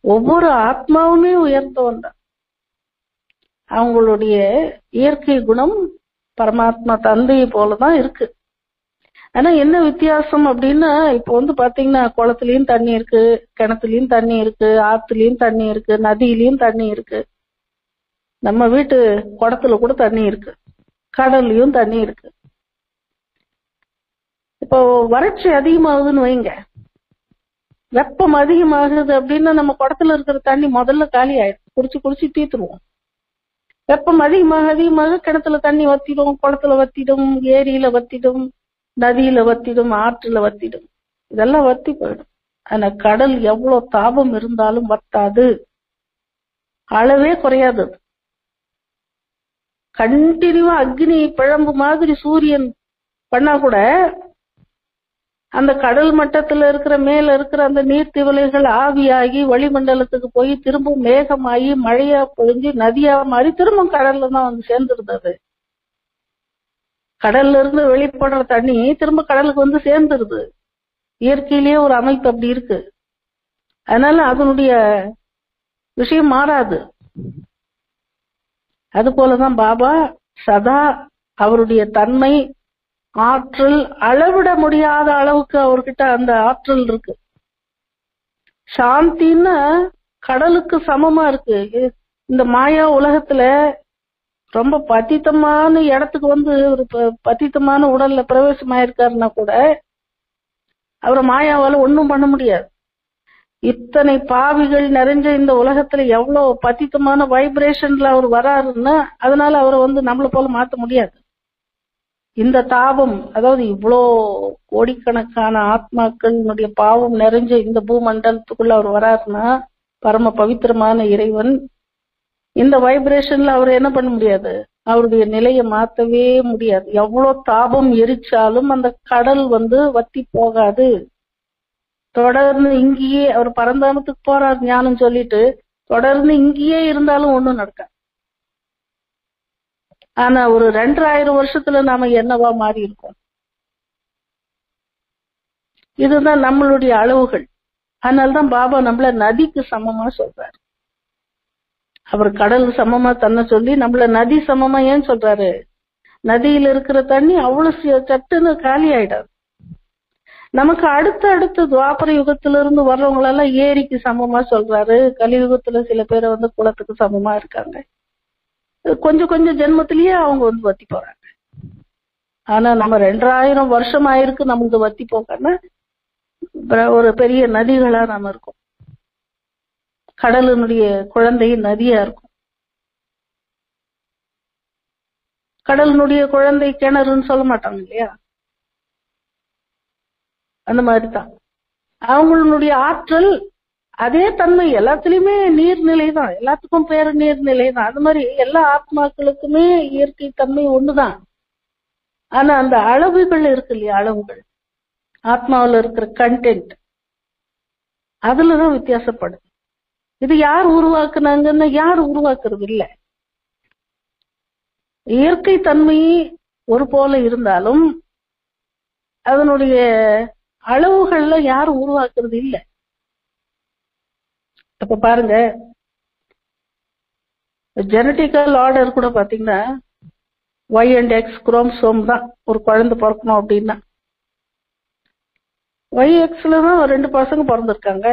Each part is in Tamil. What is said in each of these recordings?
ஒவ்வொரு ஆத்மாவுமே உயர்ந்தவன் தான் அவங்களுடைய இயற்கை குணம் பரமாத்மா தந்தையை போலதான் இருக்கு ஆனா என்ன வித்தியாசம் அப்படின்னா இப்போ வந்து பாத்தீங்கன்னா குளத்துலயும் தண்ணி இருக்கு கிணத்துலயும் தண்ணி இருக்கு ஆத்துலயும் தண்ணி இருக்கு நதியிலயும் தண்ணி இருக்கு நம்ம வீட்டு குடத்துல கூட தண்ணி இருக்கு கடல்லையும் தண்ணி இருக்கு இப்போ வறட்சி அதிகமாகுதுன்னு வைங்க வெப்பம் அதிகமாகுது அப்படின்னா நம்ம குடத்துல இருக்கிற தண்ணி முதல்ல காலி ஆயிடும் குடிச்சு குடிச்சு தீத்துருவோம் வெப்பம் அதிகமாக அதிகமாக கிணத்துல தண்ணி வத்திடும் குளத்துல வத்திடும் ஏரியில வத்திடும் நதியில வத்திடும் ஆற்றுல வத்திடும் இதெல்லாம் வத்தி போயிடும் ஆனா கடல் எவ்வளவு தாபம் இருந்தாலும் வத்தாது அளவே குறையாது அது. கண்டினியூவா அக்னி பிழம்பு மாதிரி சூரியன் பண்ணா கூட அந்த கடல் மட்டத்துல இருக்கிற மேல இருக்கிற அந்த நீர்த்திவலைகள் ஆவியாகி வளிமண்டலத்துக்கு போய் திரும்ப மேகமாகி மழையா பொழிஞ்சு நதியா மாறி திரும்ப கடல்ல தான் வந்து சேர்ந்துருது அது கடல்ல இருந்து வெளிப்படுற தண்ணி திரும்ப கடலுக்கு வந்து சேர்ந்துருது இயற்கையிலேயே ஒரு அமைப்பு அப்படி இருக்கு அதனால அதனுடைய விஷயம் மாறாது அது போலதான் பாபா சதா அவருடைய தன்மை ஆற்றல் அளவிட முடியாத அளவுக்கு அவர்கிட்ட அந்த ஆற்றல் இருக்கு சாந்தின்னா கடலுக்கு சமமா இருக்கு இ- இந்த மாயா உலகத்துல ரொம்ப பத்தித்தமான இடத்துக்கு வந்து ஒரு ப- பத்தித்தமான உடல்ல பிரவேசமாயிருக்காருன்னா கூட அவரை மாயாவால ஒண்ணும் பண்ண முடியாது இத்தனை பாவிகள் நிறைஞ்ச இந்த உலகத்துல எவ்வளவு பத்தித்தமான வைப்ரேஷன்ல அவர் வராருன்னா அதனால அவரை வந்து நம்மள போல மாத்த முடியாது இந்த தாபம் அதாவது இவ்வளோ கோடிக்கணக்கான ஆத்மாக்களினுடைய பாவம் நிறைஞ்ச இந்த பூமண்டலத்துக்குள்ள அவர் வராருன்னா பரம பவித்திரமான இறைவன் இந்த வைப்ரேஷன்ல அவர் என்ன பண்ண முடியாது அவருடைய நிலையை மாத்தவே முடியாது எவ்வளவு தாபம் எரிச்சாலும் அந்த கடல் வந்து வத்தி போகாது தொடர்ந்து இங்கேயே அவர் பரந்தாமத்துக்கு போறார் ஞானம் சொல்லிட்டு தொடர்ந்து இங்கேயே இருந்தாலும் ஒண்ணும் நடக்காது ஆனா ஒரு ரெண்டாயிரம் வருஷத்துல நாம என்னவா மாறி இருக்கோம் இதுதான் நம்மளுடைய அளவுகள் அதனாலதான் பாபா நம்மள நதிக்கு சமமா சொல்றாரு அவர் கடல் சமமா தன்னை சொல்லி நம்மள நதி சமமா ஏன் சொல்றாரு நதியில இருக்கிற தண்ணி அவ்வளவு சி- சட்டுன்னு காலி ஆயிடாது நமக்கு அடுத்த அடுத்த துவாபர யுகத்துல இருந்து வர்றவங்களெல்லாம் ஏரிக்கு சமமா சொல்றாரு கலியுகத்துல சில பேர் வந்து குளத்துக்கு சமமா இருக்காங்க கொஞ்சம் கொஞ்சம் ஜென்மத்திலேயே அவங்க வந்து வத்தி போறாங்க ஆனா நம்ம ரெண்டாயிரம் வருஷம் ஆயிருக்கு நமக்கு வத்தி போகன்னா பிர- ஒரு பெரிய நதிகளா நாம இருக்கோம் கடலினுடைய குழந்தை நதியா இருக்கும் கடலினுடைய குழந்தை கிணறுன்னு சொல்ல மாட்டாங்க இல்லையா அந்த மாதிரி தான் அவங்களுடைய ஆற்றல் அதே தன்மை எல்லாத்துலயுமே நீர்நிலை தான் எல்லாத்துக்கும் பேரு நீர்நிலை தான் அது மாதிரி எல்லா ஆத்மாக்களுக்குமே இயற்கை தன்மை ஒண்ணுதான் ஆனா அந்த அளவுகள் இருக்கு இல்லையா அளவுகள் ஆத்மாவுல இருக்கிற கண்டென்ட் அதுலதான் வித்தியாசப்படுது இது யார் உருவாக்குனாங்கன்னா யார் உருவாக்குறது இல்ல இயற்கை தன்மை ஒரு போல இருந்தாலும் அதனுடைய அளவுகள்ல யாரும் உருவாக்குறது இல்ல அப்ப பாருங்க ஜெனட்டிக்கல் ஆர்டர் கூட பாத்தீங்கன்னா ஒய் அண்ட் எக்ஸ் குரோம்சோம் தான் ஒரு குழந்தை பிறக்கணும் அப்படின்னா ஒய் எக்ஸ்ல தான் ரெண்டு பசங்க பிறந்திருக்காங்க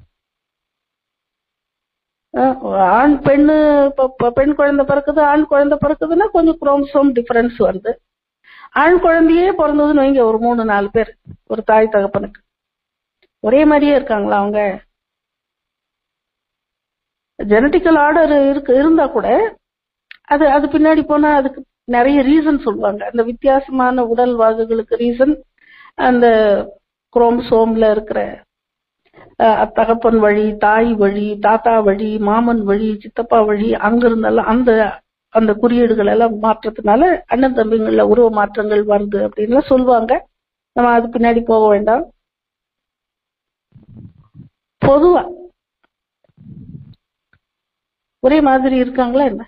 அஹ் ஆண் பெண்ணு இப்ப இப்ப பெண் குழந்தை பிறக்குது ஆண் குழந்தை பிறக்குதுன்னா கொஞ்சம் குரோம்சோம் டிஃபரன்ஸ் வருது ஆண் குழந்தையே பிறந்ததுன்னு வைங்க ஒரு மூணு நாலு பேர் ஒரு தாய் தகப்பனுக்கு ஒரே மாதிரியே இருக்காங்களா அவங்க ஜெனட்டிக்கல் ஆர்டர் இருக்கு இருந்தா கூட அது அது பின்னாடி போனா அதுக்கு நிறைய ரீசன் சொல்லுவாங்க அந்த வித்தியாசமான உடல் வாகுகளுக்கு ரீசன் அந்த குரோம்சோம்ல இருக்கிற அஹ், தகப்பன் வழி தாய் வழி தாத்தா வழி மாமன் வழி சித்தப்பா வழி அங்க இருந்தெல்லாம் அந்த அந்த குறியீடுகள் எல்லாம் மாற்றத்தினால அண்ணன் தம்பிங்கள்ல உருவ மாற்றங்கள் வருது அப்படின்னு சொல்லுவாங்க நம்ம அது பின்னாடி போக வேண்டாம் பொதுவா ஒரே மாதிரி இருக்காங்களா என்ன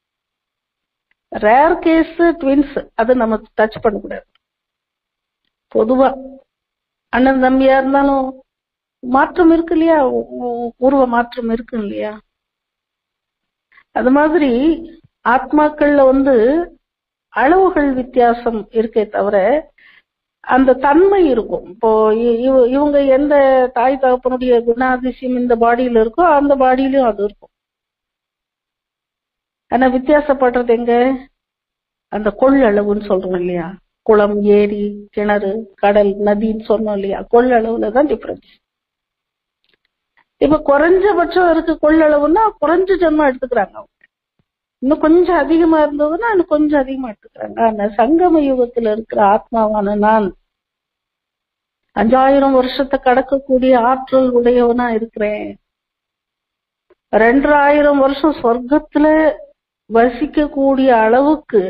ரேர் கேஸ் ட்வின்ஸ் அதை நம்ம டச் பண்ணக்கூடாது பொதுவா அண்ணன் தம்பியா இருந்தாலும் மாற்றம் இருக்கு இல்லையா உ- உ- உருவ மாற்றம் இருக்கு இல்லையா அது மாதிரி ஆத்மாக்கள்ல வந்து அளவுகள் வித்தியாசம் இருக்கே தவிர அந்த தன்மை இருக்கும் இப்போ இ- இவ- இவங்க எந்த தாய் தகப்பனுடைய குணாதிசயம் இந்த பாடியில இருக்கோ அந்த பாடியிலயும் அது இருக்கும் ஆனா வித்தியாசப்படுறது எங்க அந்த கொள்ளளவுன்னு சொல்றோம் இல்லையா குளம் ஏரி கிணறு கடல் நதின்னு சொன்னோம் இல்லையா கொள்ளளவுல தான் டிஃபரன்ஸ் இப்ப குறைஞ்சபட்சம் இருக்கு கொள்ளளவுன்னா குறைஞ்ச ஜென்மம் எடுத்துக்கிறாங்க அவங்க. இன்னும் கொஞ்சம் அதிகமா இருந்ததுன்னா இன்னும் கொஞ்சம் அதிகமா எடுத்துக்கிறாங்க ஆனா சங்கம யுகத்துல இருக்கிற ஆத்மாவான நான் அஞ்சாயிரம் வருஷத்தை கடக்கக்கூடிய ஆற்றல் உடையவனா இருக்கிறேன் ரெண்டாயிரம் வருஷம் சொர்க்கத்துல வசிக்கக்கூடிய அளவுக்கு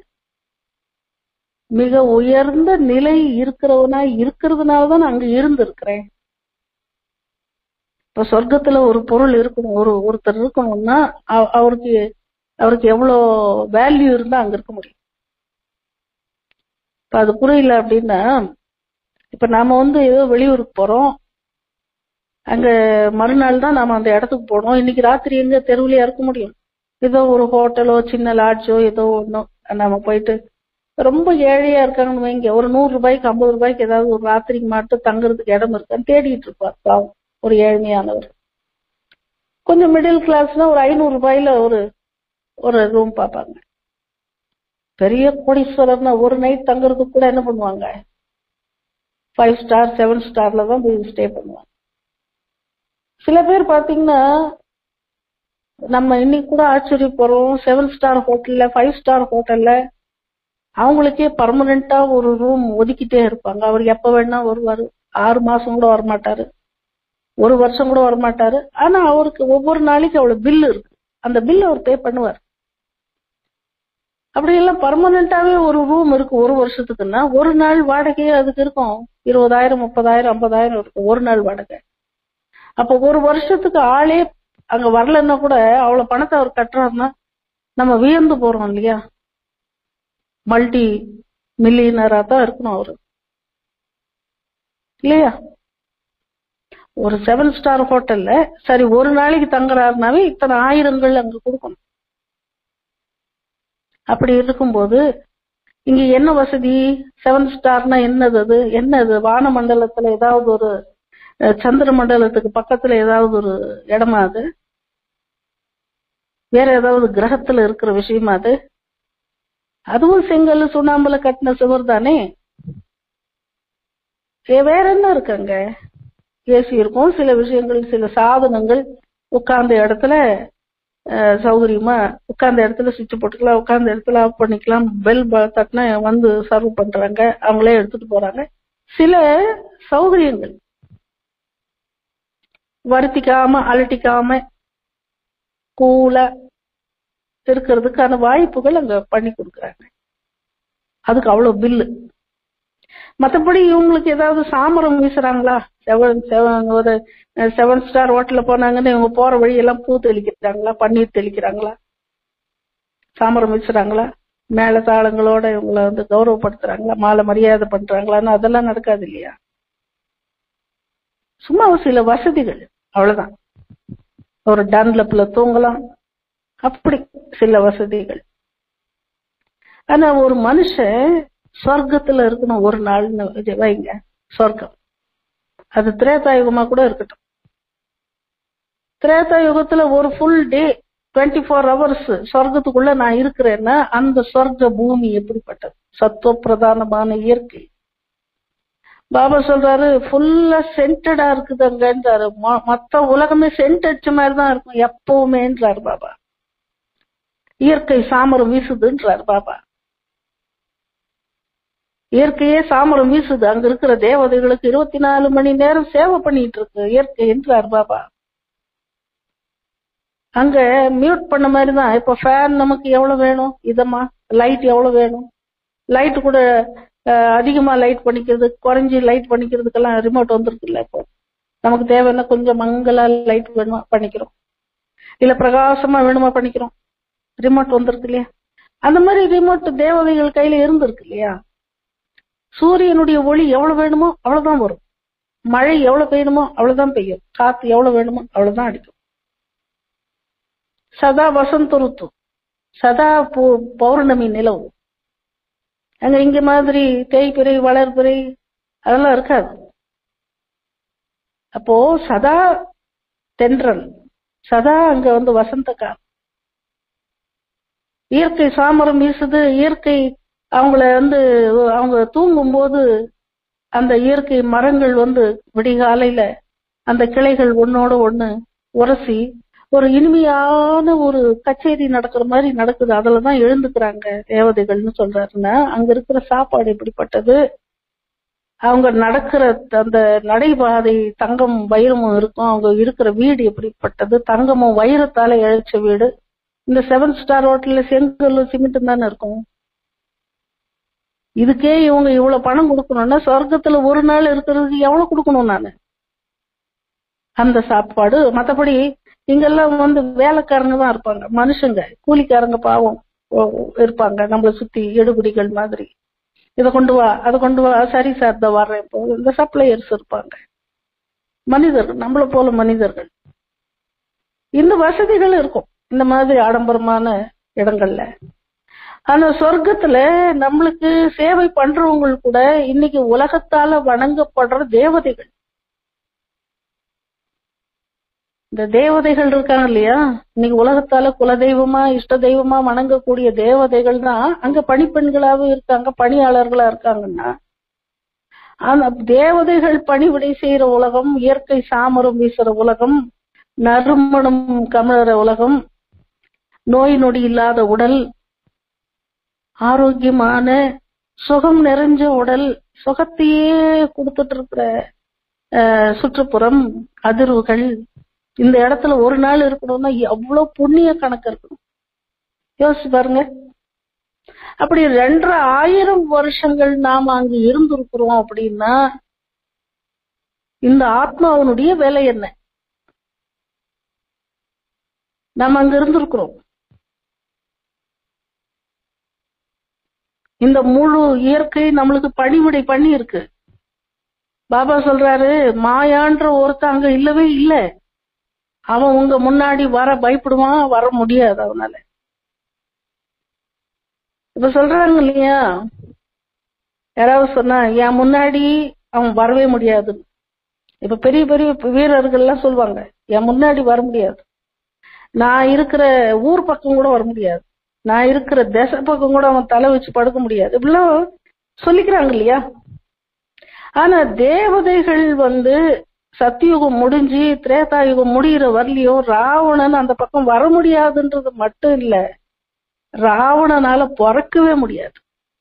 மிக உயர்ந்த நிலை இருக்கிறவனா இருக்கிறதுனால தான் நான் அங்க இருந்திருக்கிறேன் இப்ப சொர்க்கத்துல ஒரு பொருள் இருக்கணும் ஒரு ஒருத்தர் இருக்கணும்னா அவ- அவருக்கு அவருக்கு எவ்வளவு வேல்யூ இருந்தா அங்க இருக்க முடியும் இப்ப அது புரியல அப்படின்னா இப்ப நாம வந்து ஏதோ வெளியூருக்கு போறோம் அங்க மறுநாள் தான் நாம அந்த இடத்துக்கு போனோம் இன்னைக்கு ராத்திரி எங்க தெருவுலயா இருக்க முடியும் ஏதோ ஒரு ஹோட்டலோ சின்ன லாட்ஜோ ஏதோ ஒண்ணும் நாம போயிட்டு ரொம்ப ஏழையா இருக்காங்கன்னு வைங்க ஒரு நூறு ரூபாய்க்கு ஐம்பது ரூபாய்க்கு ஏதாவது ஒரு ராத்திரிக்கு மட்டும் தங்குறதுக்கு இடம் இருக்கான்னு தேடிட்டு இருப்பார் பாவம் ஒரு ஏழ்மையானவர் கொஞ்சம் மிடில் கிளாஸ்னா ஒரு ஐநூறு ரூபாயில ஒரு ஒரு ரூம் பார்ப்பாங்க பெரிய கோடீஸ்வரர்னா ஒரு நைட் தங்குறதுக்கு கூட என்ன பண்ணுவாங்க ஃபைவ் ஸ்டார் செவன் ஸ்டார்ல தான் போய் ஸ்டே பண்ணுவாங்க சில பேர் பாத்தீங்கன்னா நம்ம இன்னைக்கு கூட ஆச்சரியப்படுறோம் செவன் ஸ்டார் ஹோட்டல்ல ஃபைவ் ஸ்டார் ஹோட்டல்ல அவங்களுக்கே பர்மனண்டா ஒரு ரூம் ஒதுக்கிட்டே இருப்பாங்க அவர் எப்ப வேணா வருவாரு ஆறு மாசம் கூட வரமாட்டாரு ஒரு வருஷம் கூட வரமாட்டாரு ஆனா அவருக்கு ஒவ்வொரு நாளைக்கு அவ்வளவு பில் இருக்கு அந்த பில் அவர் பே பண்ணுவார் அப்படி எல்லாம் பர்மனண்டாவே ஒரு ரூம் இருக்கு ஒரு வருஷத்துக்குன்னா ஒரு நாள் வாடகையே அதுக்கு இருக்கும் இருபதாயிரம் முப்பதாயிரம் ஐம்பதாயிரம் இருக்கும் ஒரு நாள் வாடகை அப்ப ஒரு வருஷத்துக்கு ஆளே அங்க வரலன்னா கூட அவ்வளவு பணத்தை அவர் கட்டுறாருன்னா நம்ம வியந்து போறோம் இல்லையா மல்டி மில்லியனரா தான் இருக்கணும் அவரு இல்லையா ஒரு செவன் ஸ்டார் ஹோட்டல்ல சரி ஒரு நாளைக்கு தங்குறாருனாவே இத்தனை ஆயிரங்கள் அங்க கொடுக்கணும் அப்படி இருக்கும்போது இங்க என்ன வசதி செவன் ஸ்டார்னா என்னது அது என்னது வான மண்டலத்துல ஏதாவது ஒரு அஹ், சந்திர மண்டலத்துக்கு பக்கத்துல ஏதாவது ஒரு இடமா அது வேற ஏதாவது கிரகத்துல இருக்கிற விஷயமா அது அதுவும் செங்கல் சுண்ணாம்புல கட்டின சுவர் தானே ஏ, வேற என்ன இருக்குங்க ஏசி இருக்கும் சில விஷயங்கள் சில சாதனங்கள் உட்கார்ந்த இடத்துல அஹ், சௌகரியமா உட்கார்ந்த இடத்துல சுவிட்ச் போட்டுக்கலாம் உட்கார்ந்த இடத்துல ஆஃப் பண்ணிக்கலாம் பெல் தட்டினா வந்து சர்வ் பண்றாங்க அவங்களே எடுத்துட்டு போறாங்க சில சௌகரியங்கள் வருத்திக்காம அலட்டிக்காம கூலா இருக்கிறதுக்கான வாய்ப்புகள் அங்க பண்ணி கொடுக்குறாங்க அதுக்கு அவ்வளவு பில்லு மத்தபடி இவங்களுக்கு ஏதாவது சாமரம் வீசுறாங்களா செவன் செவன் ஒரு செவன் ஸ்டார் ஹோட்டல்ல போனாங்கன்னு இவங்க போற வழியெல்லாம் பூ தெளிக்கிறாங்களா பன்னீர் தெளிக்கிறாங்களா சாமரம் வீசுறாங்களா மேல தாளங்களோட இவங்கள வந்து கௌரவப்படுத்துறாங்களா மாலை மரியாதை பண்றாங்களான்னு அதெல்லாம் நடக்காது இல்லையா சும்மா ஒரு சில வசதிகள் அவ்வளவுதான் ஒரு டன்லப்ல தூங்கலாம் அப்படி சில வசதிகள் ஆனா ஒரு மனுஷன் சொர்க்கத்துல இருக்கணும் ஒரு நாள்னு இது வைங்க சொர்க்கம் அது திரேதாயுகமா கூட இருக்கட்டும் திரேதா யுகத்துல ஒரு full day twenty four hours சொர்க்கத்துக்குள்ள நான் இருக்கிறேன்னா அந்த சொர்க்க பூமி எப்படிப்பட்டது சத்துவ பிரதானமான இயற்கை பாபா சொல்றாரு ஃபுல்லா சென்டடா இருக்குதுங்கன்றாரு மொ- மொத்த உலகமே சென்ட் அடிச்ச மாதிரி தான் இருக்கும் எப்பவுமேன்றாரு பாபா இயற்கை சாமரம் வீசுதுன்றாரு பாபா இயற்கையே சாமரம் வீசுது அங்க இருக்கிற தேவதைகளுக்கு இருபத்தி நாலு மணி நேரம் சேவை பண்ணிட்டு இருக்கு இயற்கை என்றார் பாபா அங்க மியூட் பண்ண மாதிரி தான் இப்ப ஃபேன் நமக்கு எவ்வளவு வேணும் இதமா லைட் எவ்வளவு வேணும் லைட் கூட அஹ், அதிகமா லைட் பண்ணிக்கிறது குறைஞ்சி லைட் பண்ணிக்கிறதுக்கெல்லாம் ரிமோட் வந்திருக்குல்ல இப்போ நமக்கு தேவைன்னா கொஞ்சம் மங்களா லைட் வேணுமா பண்ணிக்கிறோம் இல்ல பிரகாசமா வேணுமா பண்ணிக்கிறோம் ரிமோட் வந்திருக்கு இல்லையா அந்த மாதிரி ரிமோட் தேவதைகள் கையில இருந்திருக்கு இல்லையா சூரியனுடைய ஒளி எவ்வளவு வேணுமோ அவ்வளவுதான் வரும் மழை எவ்வளவு பெய்யணுமோ அவ்வளவுதான் பெய்யும் காத்து எவ்வளவு வேணுமோ அவ்வளவுதான் அடிக்கும் சதா வசந்த ருத்து சதா பௌ- பௌர்ணமி நிலவு அங்க இங்க மாதிரி தேய்பிறை வளர்பிறை அதெல்லாம் இருக்காது அப்போ சதா தென்றல் சதா அங்க வந்து வசந்த காலம் இயற்கை சாமரம் வீசுது இயற்கை அவங்கள வந்து அவங்க தூங்கும்போது அந்த இயற்கை மரங்கள் வந்து விடிகாலையில அந்த கிளைகள் ஒன்னோட ஒண்ணு உரசி ஒரு இனிமையான ஒரு கச்சேரி நடக்கிற மாதிரி நடக்குது அதுலதான் எழுந்துக்கிறாங்க தேவதைகள்னு சொல்றாருன்னா அங்க இருக்கிற சாப்பாடு எப்படிப்பட்டது அவங்க நடக்கிற அந்த நடைபாதை தங்கம் வைரமும் இருக்கும் அவங்க இருக்கிற வீடு எப்படிப்பட்டது தங்கமும் வைரத்தால இழைச்ச வீடு இந்த செவன் ஸ்டார் ஹோட்டல்ல செங்கல் சிமெண்ட் தானே இருக்கும் இதுக்கே இவங்க இவ்வளவு பணம் கொடுக்கணும்னா சொர்க்கத்துல ஒரு நாள் இருக்கிறதுக்கு எவ்வளவு கொடுக்கணும் நானு அந்த சாப்பாடு மத்தபடி இங்கெல்லாம் வந்து வேலைக்காரங்க தான் இருப்பாங்க மனுஷங்க கூலிக்காரங்க பாவம் ஓ- இருப்பாங்க நம்மள சுத்தி எடுபிடிகள் மாதிரி இதை கொண்டு வா அதை கொண்டு வா சரி சார் இந்த வர்றேன் இப்போ இந்த சப்ளையர்ஸ் இருப்பாங்க மனிதர்கள் நம்மள போல மனிதர்கள் இந்த வசதிகள் இருக்கும் இந்த மாதிரி ஆடம்பரமான இடங்கள்ல ஆனா சொர்க்கத்துல நம்மளுக்கு சேவை பண்றவங்க கூட இன்னைக்கு உலகத்தால வணங்கப்படுற தேவதைகள் இந்த தேவதைகள் இருக்காங்க இல்லையா இன்னைக்கு உலகத்தால குலதெய்வமா இஷ்ட தெய்வமா வணங்கக்கூடிய தேவதைகள் தான் அங்க பணிப்பெண்களாவும் இருக்காங்க பணியாளர்களா இருக்காங்கன்னா அந்த தேவதைகள் பணிவிடை செய்யற உலகம் இயற்கை சாமரம் வீசுற உலகம் நறுமணம் கமழற உலகம் நோய் நொடி இல்லாத உடல் ஆரோக்கியமான சுகம் நிறைஞ்ச உடல் சுகத்தையே கொடுத்துட்டு இருக்கிற அஹ், சுற்றுப்புறம் அதிர்வுகள் இந்த இடத்துல ஒரு நாள் இருக்கணும்னா எவ்வளவு புண்ணிய கணக்கு இருக்கணும் யோசிச்சு பாருங்க அப்படி ரெண்டரை ஆயிரம் வருஷங்கள் நாம அங்க இருந்திருக்கிறோம் அப்படின்னா இந்த ஆத்மாவனுடைய வேலை என்ன நம்ம அங்க இருந்திருக்கிறோம் இந்த முழு இயற்கை நம்மளுக்கு பணிவிடை பண்ணி இருக்கு பாபா சொல்றாரு மாயான்ற ஒருத்தன் அங்க இல்லவே இல்ல அவன் உங்க முன்னாடி வர பயப்படுவான் வர முடியாது அவனால இப்ப சொல்றாங்க இல்லையா யாராவது சொன்னா என் முன்னாடி அவன் வரவே முடியாது இப்ப பெரிய பெரிய வீரர்கள் எல்லாம் சொல்லுவாங்க என் முன்னாடி வர முடியாது நான் இருக்கிற ஊர் பக்கம் கூட வர முடியாது நான் இருக்கிற தேச பக்கம் கூட அவன் தலை வச்சு படுக்க முடியாது இப்படிலாம் சொல்லிக்கிறாங்க இல்லையா ஆனா தேவதைகள் வந்து சத்தியுகம் முடிஞ்சு திரேதாயுகம் முடிகிற வரலையும் ராவணன் அந்த பக்கம் வர முடியாதுன்றது மட்டும் இல்ல ராவணனால பிறக்கவே முடியாது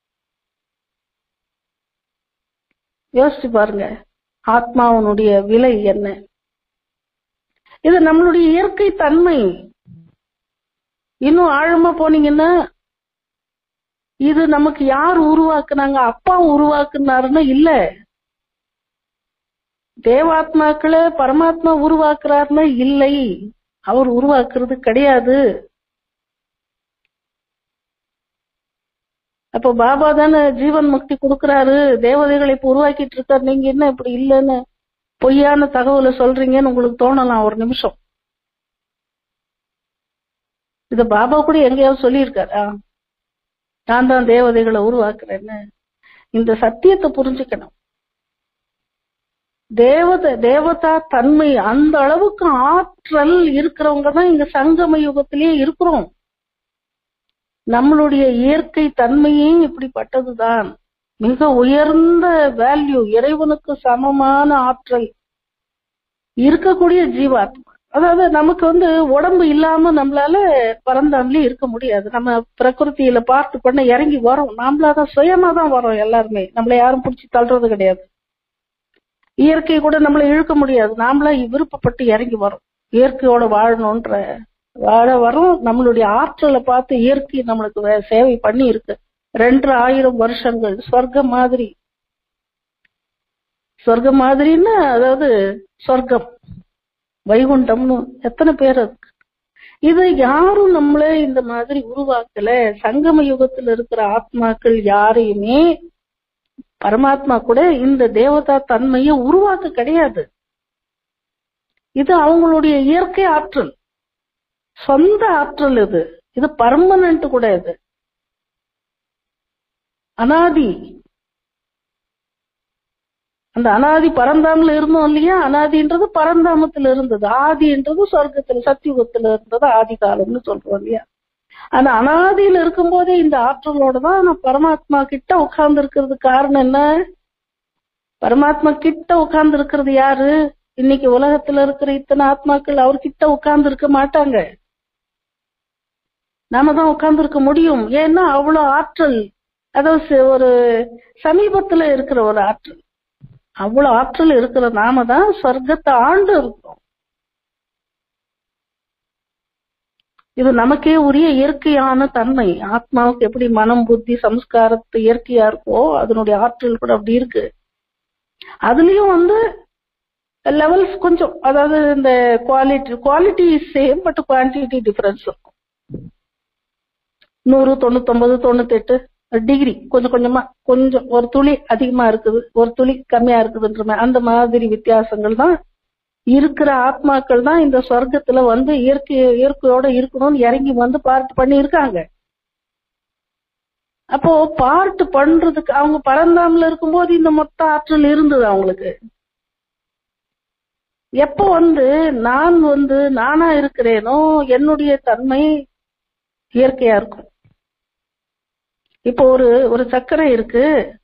யோசிச்சு பாருங்க ஆத்மாவனுடைய விலை என்ன இது நம்மளுடைய இயற்கை தன்மை இன்னும் ஆழமா போனீங்கன்னா இது நமக்கு யார் உருவாக்குனாங்க அப்பா உருவாக்குனாருன்னு இல்ல தேவாத்மாக்களை பரமாத்மா உருவாக்குறாருன்னு இல்லை அவர் உருவாக்குறது கிடையாது அப்ப பாபா தானே ஜீவன் முக்தி கொடுக்கறாரு தேவதைகளை இப்ப உருவாக்கிட்டு இருக்காரு நீங்க என்ன இப்படி இல்லைன்னு பொய்யான தகவலை சொல்றீங்கன்னு உங்களுக்கு தோணலாம் ஒரு நிமிஷம் இத பாபா கூட எங்கேயாவது சொல்லியிருக்காரா நான் தான் தேவதைகளை உருவாக்குறேன்னு இந்த சத்தியத்தை புரிஞ்சுக்கணும் தேவத தேவதா தன்மை அந்த அளவுக்கு ஆற்றல் இருக்கிறவங்க தான் இங்க சங்கம யுகத்திலேயே இருக்கிறோம் நம்மளுடைய இயற்கை தன்மையே இப்படிப்பட்டதுதான் மிக உயர்ந்த வேல்யூ இறைவனுக்கு சமமான ஆற்றல் இருக்கக்கூடிய ஜீவாத்மா அதாவது நமக்கு வந்து உடம்பு இல்லாம நம்மளால பரந்தாமலே இருக்க முடியாது நம்ம பிரகிருத்தியில பார்த்து பண்ண இறங்கி வரோம் நாமளாதான் சுயமா தான் வரோம் எல்லாருமே நம்மள யாரும் பிடிச்சி தள்ளுறது கிடையாது இயற்கை கூட நம்மளை இழுக்க முடியாது நாமளா விருப்பப்பட்டு இறங்கி வரோம் இயற்கையோட வாழணும்ன்ற வாழ வரோம் நம்மளுடைய ஆற்றலை பார்த்து இயற்கை நம்மளுக்கு வே- சேவை பண்ணி இருக்கு ரெண்டு ஆயிரம் வருஷங்கள் சொர்க்கம் மாதிரி சொர்க்கம் மாதிரின்னா அதாவது சொர்க்கம் வைகுண்டம்னு எத்தனை பேர் இருக்கு இது யாரும் நம்மள இந்த மாதிரி உருவாக்கல சங்கம யுகத்துல இருக்கிற ஆத்மாக்கள் யாரையுமே பரமாத்மா கூட இந்த தேவதா தன்மையை உருவாக்க கிடையாது இது அவங்களுடைய இயற்கை ஆற்றல் சொந்த ஆற்றல் இது இது பர்மனன்ட் கூட இது அனாதி அந்த அனாதி பரந்தாமில் இருந்தோம் இல்லையா அனாதின்றது பரந்தாமத்துல இருந்தது ஆதின்றது சொர்க்கத்துல சத்தியுகத்துல இருந்தது ஆதி காலம்னு சொல்றோம் இல்லையா அந்த அனாதியில இருக்கும்போதே இந்த ஆற்றலோட தான் நான் பரமாத்மா கிட்ட உட்கார்ந்து இருக்கிறது காரணம் என்ன பரமாத்மா கிட்ட உட்கார்ந்து இருக்கிறது யாரு இன்னைக்கு உலகத்துல இருக்கிற இத்தனை ஆத்மாக்கள் அவர்கிட்ட உட்கார்ந்து இருக்க மாட்டாங்க நாம தான் உட்கார்ந்து இருக்க முடியும் ஏன்னா அவ்வளவு ஆற்றல் அதாவது ஒரு சமீபத்துல இருக்கிற ஒரு ஆற்றல் அவ்வளவு ஆற்றல் இருக்கிற நாம தான் சொர்க்கத்தை ஆண்டு இருக்கோம் இது நமக்கே உரிய இயற்கையான தன்மை ஆத்மாவுக்கு எப்படி மனம் புத்தி சம்ஸ்காரத்து இயற்கையா இருக்கோ அதனுடைய ஆற்றல் கூட அப்படி இருக்கு அதுலயும் வந்து லெவல்ஸ் கொஞ்சம் அதாவது இந்த quality quality same but quantity difference இருக்கும் நூறு தொண்ணூத்தொன்பது தொண்ணூத்தெட்டு டிகிரி கொஞ்சம் கொஞ்சமா கொஞ்சம் ஒரு துளி அதிகமா இருக்குது ஒரு துளி கம்மியா இருக்குதுன்ற மாதிரி அந்த மாதிரி வித்தியாசங்கள் தான் இருக்கிற ஆத்மாக்கள் தான் இந்த சொர்க்கத்துல வந்து இயற்கை இயற்கையோட இருக்கணும்னு இறங்கி வந்து பார்ட் பண்ணி இருக்காங்க அப்போ பார்ட் பண்றதுக்கு அவங்க பரந்தாமல இருக்கும்போது இந்த மொத்த ஆற்றல் இருந்தது அவங்களுக்கு எப்போ வந்து நான் வந்து நானா இருக்கிறேனோ என்னுடைய தன்மை இயற்கையா இருக்கும் இப்போ ஒரு ஒரு சர்க்கரை இருக்கு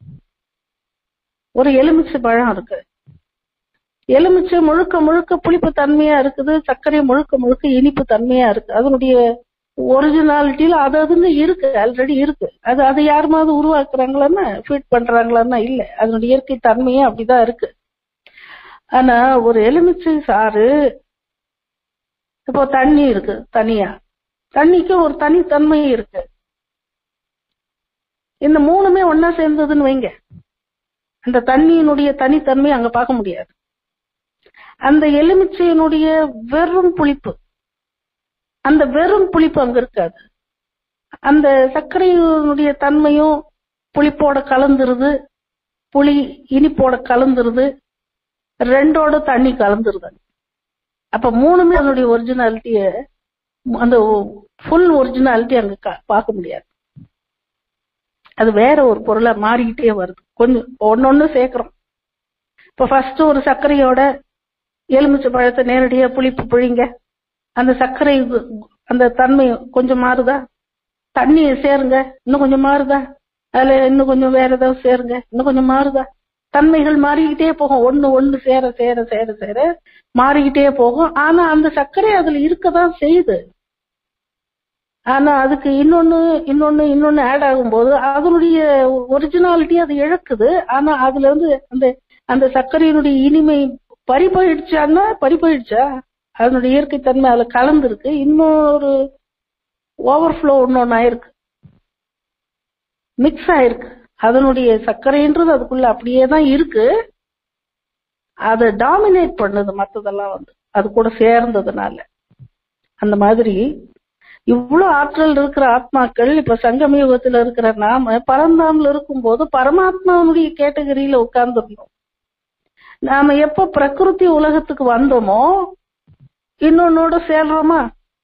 ஒரு எலுமிச்சை பழம் இருக்கு எலுமிச்சை முழுக்க முழுக்க புளிப்பு தன்மையா இருக்குது சர்க்கரை முழுக்க முழுக்க இனிப்பு தன்மையா இருக்கு அதனுடைய ஒரிஜினாலிட்டியில அது அதுங்க இருக்கு ஆல்ரெடி இருக்கு அது அதை யாருமாவது உருவாக்குறாங்களான்னா ஃபீட் பண்றாங்களான்னா இல்ல அதனுடைய இயற்கை தன்மையே அப்படிதான் இருக்கு ஆனா ஒரு எலுமிச்சை சாறு இப்போ தண்ணி இருக்கு தனியா தண்ணிக்கு ஒரு தனித்தன்மை இருக்கு இந்த மூணுமே ஒன்னா சேர்ந்ததுன்னு வைங்க அந்த தண்ணியினுடைய தனித்தன்மை அங்க பார்க்க முடியாது அந்த எலுமிச்சையினுடைய வெறும் புளிப்பு அந்த வெறும் புளிப்பு அங்க இருக்காது அந்த சர்க்கரையினுடைய தன்மையும் புளிப்போட கலந்துருது புளி இனிப்போட கலந்துருது ரெண்டோட தண்ணி கலந்துருது அப்ப மூணுமே அதனுடைய ஒரிஜினாலிட்டிய அந்த ஃபுல் ஒரிஜினாலிட்டி அங்க பார்க்க முடியாது அது வேற ஒரு பொருளா மாறிக்கிட்டே வருது கொஞ்சம் ஒன்னொன்னு சேர்க்கிறோம் இப்ப ஃபர்ஸ்ட் ஒரு சர்க்கரையோட எலுமிச்சை பழத்தை நேரடியா புளிப்பு புழிங்க அந்த சர்க்கரை அந்த தன்மை கொஞ்சம் மாறுதா தண்ணி சேருங்க இன்னும் கொஞ்சம் மாறுதா அதுல இன்னும் கொஞ்சம் வேற ஏதாவது சேருங்க இன்னும் கொஞ்சம் மாறுதா தன்மைகள் மாறிக்கிட்டே போகும் ஒண்ணு ஒண்ணு சேர சேர சேர சேர மாறிக்கிட்டே போகும் ஆனா அந்த சர்க்கரை அதுல இருக்கதான் செய்யுது ஆனா அதுக்கு இன்னொன்னு இன்னொன்னு இன்னொன்னு ஆட் ஆகும்போது அதனுடைய ஒரிஜினாலிட்டி அது இழக்குது ஆனா அதுல இருந்து அந்த அந்த சர்க்கரையினுடைய இனிமை பறி போயிடுச்சான்னா பறி போயிடுச்சா அதனுடைய இயற்கை தன்மை அதுல கலந்துருக்கு இன்னொரு ஓவர்ஃப்ளோ இன்னொன்னு ஆயிருக்கு மிக்ஸ் ஆயிருக்கு அதனுடைய சர்க்கரைன்றது அதுக்குள்ள அப்படியே தான் இருக்கு அதை டாமினேட் பண்ணுது மத்ததெல்லாம் வந்து அது கூட சேர்ந்ததுனால அந்த மாதிரி இவ்வளவு ஆற்றல் இருக்கிற ஆத்மாக்கள் இப்ப சங்கம யுகத்துல இருக்கிற நாம பரந்தாமில் இருக்கும் போது பரமாத்மாவுடைய கேட்டகரியில உட்கார்ந்துருந்தோம் நாம எப்ப பிரகிருதி உலகத்துக்கு வந்தோமோ இன்னொன்னோட சேர்றோமா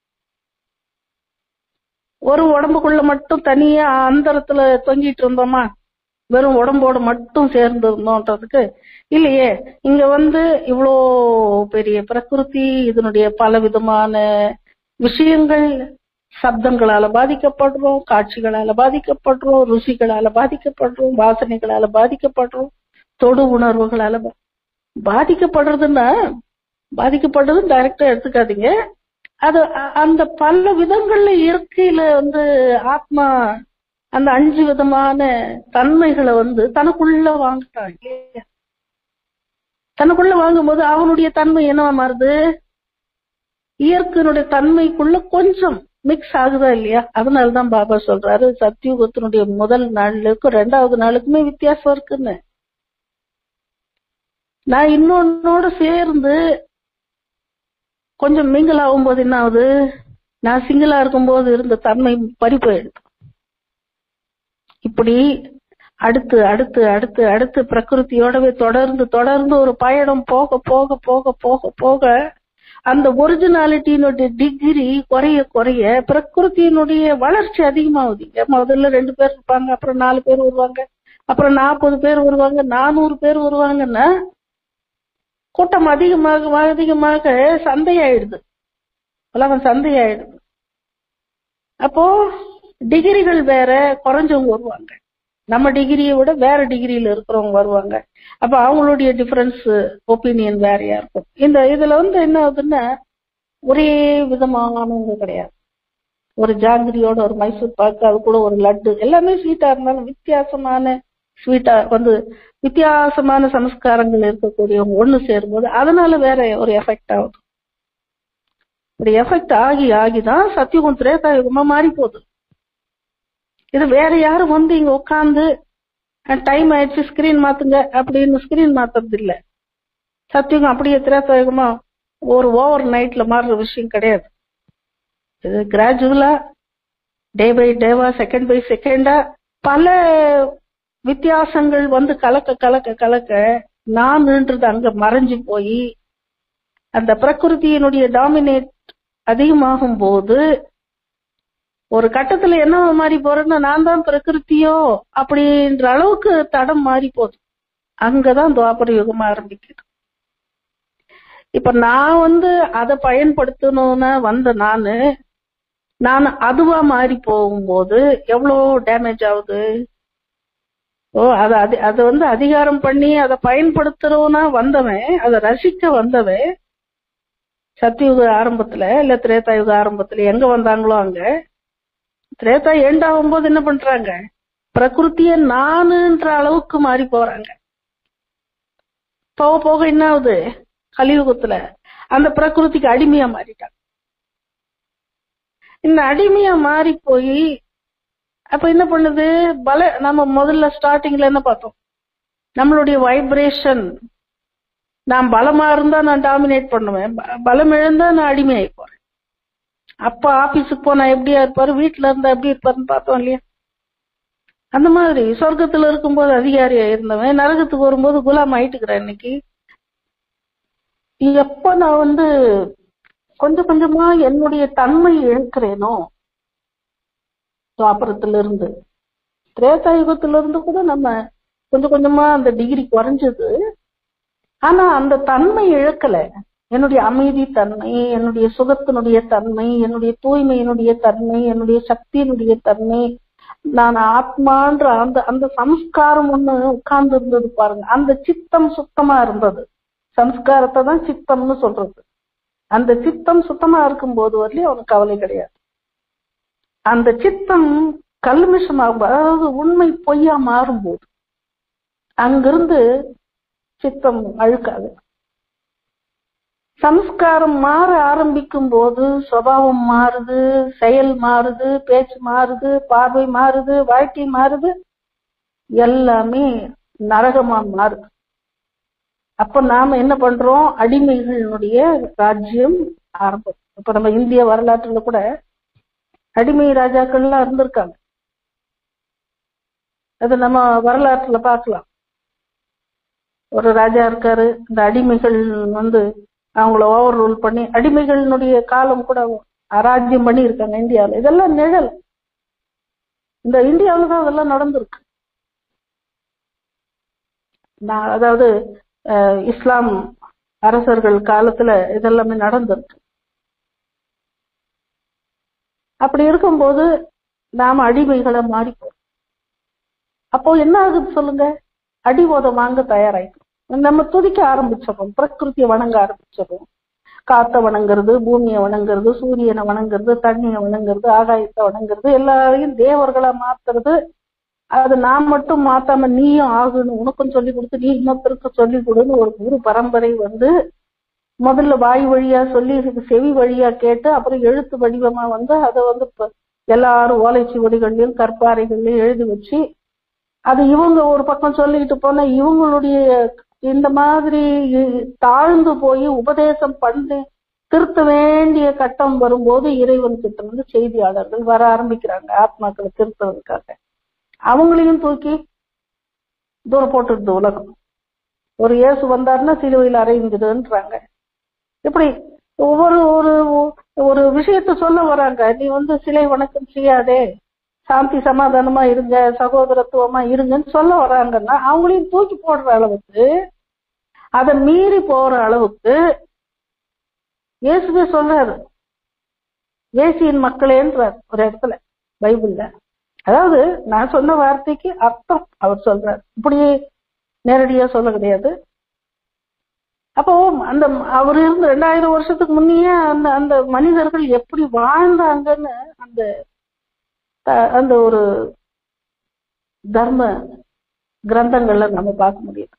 ஒரு உடம்புக்குள்ள மட்டும் தனியா அந்தரத்துல தொங்கிட்டு இருந்தோமா வெறும் உடம்போட மட்டும் சேர்ந்து இருந்தோன்றதுக்கு இல்லையே இங்க வந்து இவ்வளோ பெரிய பிரகிருதி இதனுடைய பல விதமான விஷயங்கள் சப்தங்களால பாதிக்கப்படுறோம் காட்சிகளால பாதிக்கப்படுறோம் ருசிகளால பாதிக்கப்படுறோம் வாசனைகளால பாதிக்கப்படுறோம் தொடு உணர்வுகளால பாதிக்கப்படுறதுன்னா பாதிக்கப்படுறது டைரக்டா எடுத்துக்காதீங்க அது அந்த பல விதங்கள்ல இயற்கையில வந்து ஆத்மா அந்த அஞ்சு விதமான தன்மைகளை வந்து தனக்குள்ள வாங்குறாங்க தனக்குள்ள வாங்கும்போது அவனுடைய தன்மை என்னவா மாறுது இயற்கையினுடைய தன்மைக்குள்ள கொஞ்சம் மிக்ஸ் ஆகுதா இல்லையா அதனாலதான் பாபா சொல்றாரு சத்தியுகத்தினுடைய முதல் நாளுக்கும் ரெண்டாவது நாளுக்குமே வித்தியாசம் இருக்குன்னு நான் இன்னொன்னோட சேர்ந்து கொஞ்சம் மிங்கிள் ஆகும்போது என்ன ஆகுது நான் சிங்கிளா இருக்கும்போது இருந்த தன்மை பறி போயிடுது இப்படி அடுத்து அடுத்து அடுத்து அடுத்து பிரகிருதியோடவே தொடர்ந்து தொடர்ந்து ஒரு பயணம் போக போக போக போக போக அந்த ஒரிஜினாலிட்டியினுடைய டிகிரி குறைய குறைய பிரகிருத்தியினுடைய வளர்ச்சி அதிகமாகுதுங்க முதல்ல ரெண்டு பேர் இருப்பாங்க அப்புறம் நாலு பேர் வருவாங்க அப்புறம் நாற்பது பேர் வருவாங்க நானூறு பேர் வருவாங்கன்னா கூட்டம் அதிகமாக அதிகமாக சந்தையாயிடுது உலகம் சந்தையாயிடுது அப்போ டிகிரிகள் வேற குறைஞ்சவங்க வருவாங்க நம்ம டிகிரியை விட வேற டிகிரியில இருக்கிறவங்க வருவாங்க அப்ப அவங்களுடைய டிஃபரன்ஸ் ஒப்பீனியன் வேறையா இருக்கும் இந்த இதுல வந்து என்ன ஆகுதுன்னா ஒரே விதமானவங்க கிடையாது ஒரு ஜாங்கிரியோட ஒரு மைசூர் பாக்கு அது கூட ஒரு லட்டு எல்லாமே ஸ்வீட்டா இருந்தாலும் வித்தியாசமான ஸ்வீட்டா வந்து வித்தியாசமான சம்ஸ்காரங்கள் இருக்கக்கூடியவங்க ஒண்ணு சேரும்போது அதனால வேற ஒரு எஃபெக்ட் ஆகுது இப்படி எஃபெக்ட் ஆகி ஆகிதான் சத்தியுகம் திரேதாயுகமா மாறி போகுது இது வேற யாரும் வந்து இங்க உட்காந்து டைம் ஆயிடுச்சு ஸ்கிரீன் மாத்துங்க அப்படின்னு ஸ்கிரீன் மாத்துறது இல்ல சத்தியுகம் அப்படியே திரேதாயுகமா ஒரு ஓவர் நைட்ல மாறுற விஷயம் கிடையாது இது கிராஜுவலா டே பை டேவா செகண்ட் பை செகண்டா பல வித்தியாசங்கள் வந்து கலக்க கலக்க கலக்க நான்ன்றது அங்க மறைஞ்சு போய் அந்த பிரகிருதியினுடைய டாமினேட் அதிகமாகும் போது ஒரு கட்டத்துல என்ன மாறி போறேன்னா நான் தான் பிரகிருத்தியோ அப்படின்ற அளவுக்கு தடம் மாறி போகுது அங்கதான் துவாபர யுகம் ஆரம்பிக்குது இப்ப நான் வந்து அதை பயன்படுத்தணும்னு வந்த நானு நான் அதுவா மாறி போகும்போது எவ்வளோ டேமேஜ் ஆகுது ஓ அது அது அதை வந்து அதிகாரம் பண்ணி அதை பயன்படுத்துறோம்னா வந்தவன் அதை ரசிக்க வந்தவன் சத்தியுக ஆரம்பத்துல இல்ல திரேதாயுக ஆரம்பத்துல எங்க வந்தாங்களோ அங்க திரேதா எண்ட் ஆகும்போது என்ன பண்றாங்க பிரகிருத்திய நானுன்ற அளவுக்கு மாறி போறாங்க போக போக என்ன ஆகுது கலியுகத்துல அந்த பிரகிருதிக்கு அடிமையா மாறிட்டாங்க இந்த அடிமையா மாறி போய் அப்ப என்ன பண்ணுது பல நம்ம முதல்ல ஸ்டார்டிங்ல என்ன பார்த்தோம் நம்மளுடைய வைப்ரேஷன் நான் பலமா இருந்தா நான் டாமினேட் பண்ணுவேன் ப- பலம் இழந்தா நான் அடிமையாகி போறேன் அப்பா ஆபீஸுக்கு போனா எப்படியா இருப்பாரு வீட்டுல இருந்தா எப்படி இருப்பாருன்னு பார்த்தோம் இல்லையா அந்த மாதிரி சொர்க்கத்துல இருக்கும்போது அதிகாரியா இருந்தவன் நரகத்துக்கு வரும்போது குலாம் ஆயிட்டுக்கிறேன் இன்னைக்கு எப்ப நான் வந்து கொஞ்சம் கொஞ்சமா என்னுடைய தன்மை இழக்கிறேனோ துவாபரத்துல இருந்து திரேதாயுகத்துல இருந்து கூட நம்ம கொஞ்சம் கொஞ்சமா அந்த டிகிரி குறைஞ்சது ஆனா அந்த தன்மை இழக்கல என்னுடைய அமைதி தன்மை என்னுடைய சுகத்தினுடைய தன்மை என்னுடைய தூய்மையினுடைய தன்மை என்னுடைய சக்தியினுடைய தன்மை நான் ஆத்மான்ற அந்த அந்த சம்ஸ்காரம் ஒண்ணு உட்கார்ந்து இருந்தது பாருங்க அந்த சித்தம் சுத்தமா இருந்தது சம்ஸ்காரத்தை தான் சித்தம்னு சொல்றது அந்த சித்தம் சுத்தமா இருக்கும்போது வரலையும் அவனுக்கு கவலை கிடையாது அந்த சித்தம் கல்மிஷமாகும் அதாவது உண்மை பொய்யா மாறும்போது அங்கிருந்து சித்தம் அழுக்காது சம்ஸ்காரம் மாற ஆரம்பிக்கும் போது சுபாவம் மாறுது செயல் மாறுது பேச்சு மாறுது பார்வை மாறுது வாழ்க்கை மாறுது எல்லாமே நரகமா மாறுது அப்ப நாம என்ன பண்றோம் அடிமைகளினுடைய ராஜ்யம் ஆரம்பம் இப்ப நம்ம இந்திய வரலாற்றுல கூட அடிமை ராஜாக்கள்லாம் இருந்திருக்காங்க அது நம்ம வரலாற்றுல பார்க்கலாம் ஒரு ராஜா இருக்காரு இந்த அடிமைகள் வந்து அவங்கள ஓவர் ரூல் பண்ணி அடிமைகளினுடைய காலம் கூட அராஜ்யம் பண்ணி இருக்காங்க இந்தியாவில் இதெல்லாம் நிழல் இந்த இந்தியாவில் தான் அதெல்லாம் நடந்திருக்கு நான் அதாவது அஹ், இஸ்லாம் அரசர்கள் காலத்துல இதெல்லாமே நடந்திருக்கு அப்படி இருக்கும்போது நாம அடிமைகளை மாறிப்போம் அப்போ என்ன ஆகுது சொல்லுங்க அடி உதம் வாங்க தயாராயிட்டோம் நம்ம துதிக்க ஆரம்பிச்சிடறோம் பிரகிருத்தியை வணங்க ஆரம்பிச்சிடறோம் காத்த வணங்குறது பூமியை வணங்குறது சூரியனை வணங்குறது தண்ணியை வணங்குறது ஆகாயத்தை வணங்குறது எல்லாரையும் தேவர்களா மாத்துறது அது நான் மட்டும் மாத்தாம நீயும் ஆகணும் உனக்கும் சொல்லி கொடுத்து நீ இன்னொருத்தருக்கு சொல்லி கொடுன்னு ஒரு குரு பரம்பரை வந்து முதல்ல வாய் வழியா சொல்லி செவி வழியா கேட்டு அப்புறம் எழுத்து வடிவமா வந்து அதை வந்து இப்ப எல்லாரும் ஓலைச்சுவடிகள்லயும் கற்பாறைகள்லயும் எழுதி வச்சு அது இவங்க ஒரு பக்கம் சொல்லிட்டு போனா இவங்களுடைய இந்த மாதிரி தாழ்ந்து போய் உபதேசம் பண்ணி திருத்த வேண்டிய கட்டம் வரும்போது இறைவன் கிட்ட இருந்து செய்தியாளர்கள் வர ஆரம்பிக்கிறாங்க ஆத்மாக்களை திருத்துறதுக்காக அவங்களையும் தூக்கி தூரம் போட்டுடுது உலகம் ஒரு இயேசு வந்தாருன்னா சிலுவையில் அறையுங்குதுன்றாங்க இப்படி ஒவ்வொரு ஒரு ஒரு விஷயத்த சொல்ல வராங்க நீ வந்து சிலை வணக்கம் செய்யாதே சாந்தி சமாதானமா இருங்க சகோதரத்துவமா இருங்கன்னு சொல்ல வராங்கன்னா அவங்களையும் தூக்கி போடுற அளவுக்கு அதை மீறி போற அளவுக்கு இயேசுவே சொல்றாரு ஏசியின் மக்களேன்றார் ஒரு இடத்துல பைபிள்ல அதாவது நான் சொன்ன வார்த்தைக்கு அர்த்தம் அவர் சொல்றார் இப்படி நேரடியா சொல்ல கிடையாது அப்போ அந்த அவர் இருந்த ரெண்டாயிரம் வருஷத்துக்கு முன்னையே அந்த அந்த மனிதர்கள் எப்படி வாழ்ந்தாங்கன்னு அந்த த- அந்த ஒரு தர்ம கிரந்தங்கள்ல நம்ம பார்க்க முடியும்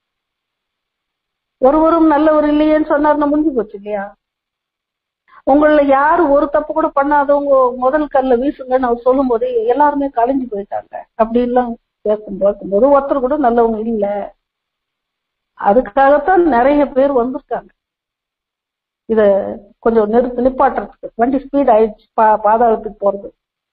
ஒருவரும் நல்லவர் இல்லையேன்னு சொன்னார்னு முடிஞ்சு போச்சு இல்லையா உங்கள யாரு ஒரு தப்பு கூட பண்ணாதவங்க முதல் கல்ல வீசுங்கன்னு அவர் சொல்லும் போது எல்லாருமே கலைஞ்சு போயிட்டாங்க அப்படின்லாம் கேட்கும் பார்க்கும்போது ஒருத்தர் கூட நல்லவங்க இல்ல அதுக்காகத்தான் நிறைய பேர் வந்திருக்காங்க இத கொஞ்சம் நிறுத்து நிப்பாட்டுறதுக்கு வண்டி ஸ்பீட் ஆயிடுச்சு பா பாதாளத்துக்கு போறது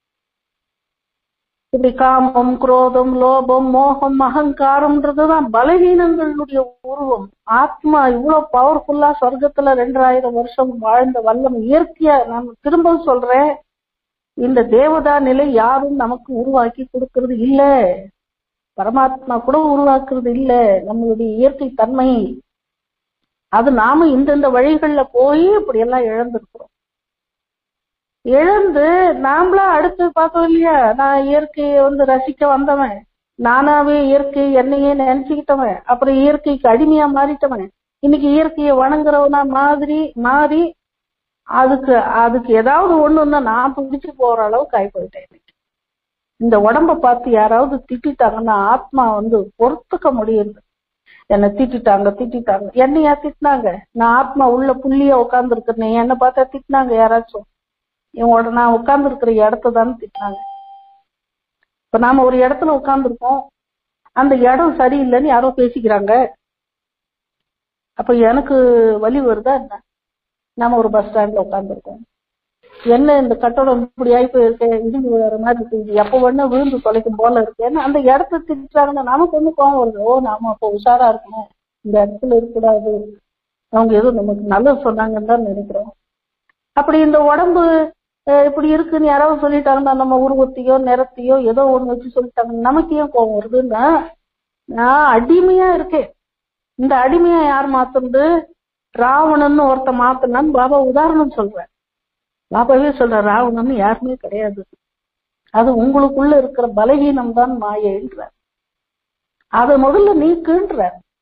இப்படி காமம் குரோதம் லோபம் மோகம் அகங்காரம்ன்றதுதான் பலவீனங்களுடைய உருவம் ஆத்மா இவ்வளவு பவர்ஃபுல்லா சொர்க்கத்துல ரெண்டாயிரம் வருஷம் வாழ்ந்த வல்லம் இயற்கையா நான் திரும்ப சொல்றேன் இந்த தேவதா நிலை யாரும் நமக்கு உருவாக்கி கொடுக்கறது இல்ல பரமாத்மா கூட உருவாக்குறது இல்ல நம்மளுடைய இயற்கை தன்மை அது நாம இந்தந்த வழிகள்ல போய் இப்படி எல்லாம் இழந்திருக்கிறோம் இழந்து நாமளா அடுத்து பார்த்தோம் இல்லையா நான் இயற்கையை வந்து ரசிக்க வந்தவன் நானாவே இயற்கை என்னையே நினைச்சுக்கிட்டவன் அப்புறம் இயற்கைக்கு அடிமையா மாறிட்டவன் இன்னைக்கு இயற்கையை வணங்குறவனா மாதிரி மாறி அதுக்கு அதுக்கு ஏதாவது ஒண்ணுன்னா நான் பிடிச்சு போற அளவுக்கு ஆகி போயிட்டேன் இன்னைக்கு. இந்த உடம்ப பார்த்து யாராவது திட்டிட்டாங்கன்னா ஆத்மா வந்து பொறுத்துக்க முடியுது என்னை திட்டிட்டாங்க திட்டிட்டாங்க என்னையா திட்டினாங்க நான் ஆத்மா உள்ள புள்ளிய உட்கார்ந்து இருக்கிறேன் என்னை பார்த்தா திட்டினாங்க யாராச்சும் இவங்களோட நான் உட்கார்ந்து இருக்கிற இடத்த தானே திட்டினாங்க இப்ப நாம ஒரு இடத்துல உட்கார்ந்துருக்கோம் அந்த இடம் சரியில்லைன்னு யாரோ பேசிக்கிறாங்க அப்ப எனக்கு வலி வருதா என்ன நாம ஒரு பஸ் ஸ்டாண்ட்ல உட்கார்ந்துருக்கோம் என்ன இந்த கட்டடம் இப்படி ஆகி போயிருக்கு இடிஞ்சு விழுற மாதிரி இருக்கு இது எப்ப வேணா விழுந்து தொலைக்கும் போல இருக்கேன்னு அந்த இடத்த திட்டாங்கன்னா நமக்கு வந்து கோவம் வருது ஓ நாம அப்போ உஷாரா இருக்கணும் இந்த இடத்துல இருக்கக்கூடாது அவங்க ஏதோ நமக்கு நல்லது சொன்னாங்கன்னு தான் நினைக்கிறோம் அப்படி இந்த உடம்பு அஹ், இப்படி இருக்குன்னு யாராவது சொல்லிட்டாங்கன்னா நம்ம உருவத்தையோ நிறத்தையோ ஏதோ ஒண்ணு வச்சு சொல்லிட்டாங்க நமக்கு ஏன் கோவம் வருதுன்னா நான் அடிமையா இருக்கேன் இந்த அடிமையா யார் மாத்துறது ராவணன்னு ஒருத்த மாத்தினான்னு பாபா உதாரணம் சொல்றேன் பாபாவே சொல்ற ராவணன் யாருமே கிடையாது அது உங்களுக்குள்ள இருக்கிற பலவீனம் தான் மாயைன்ற அதை முதல்ல நீக்குன்ற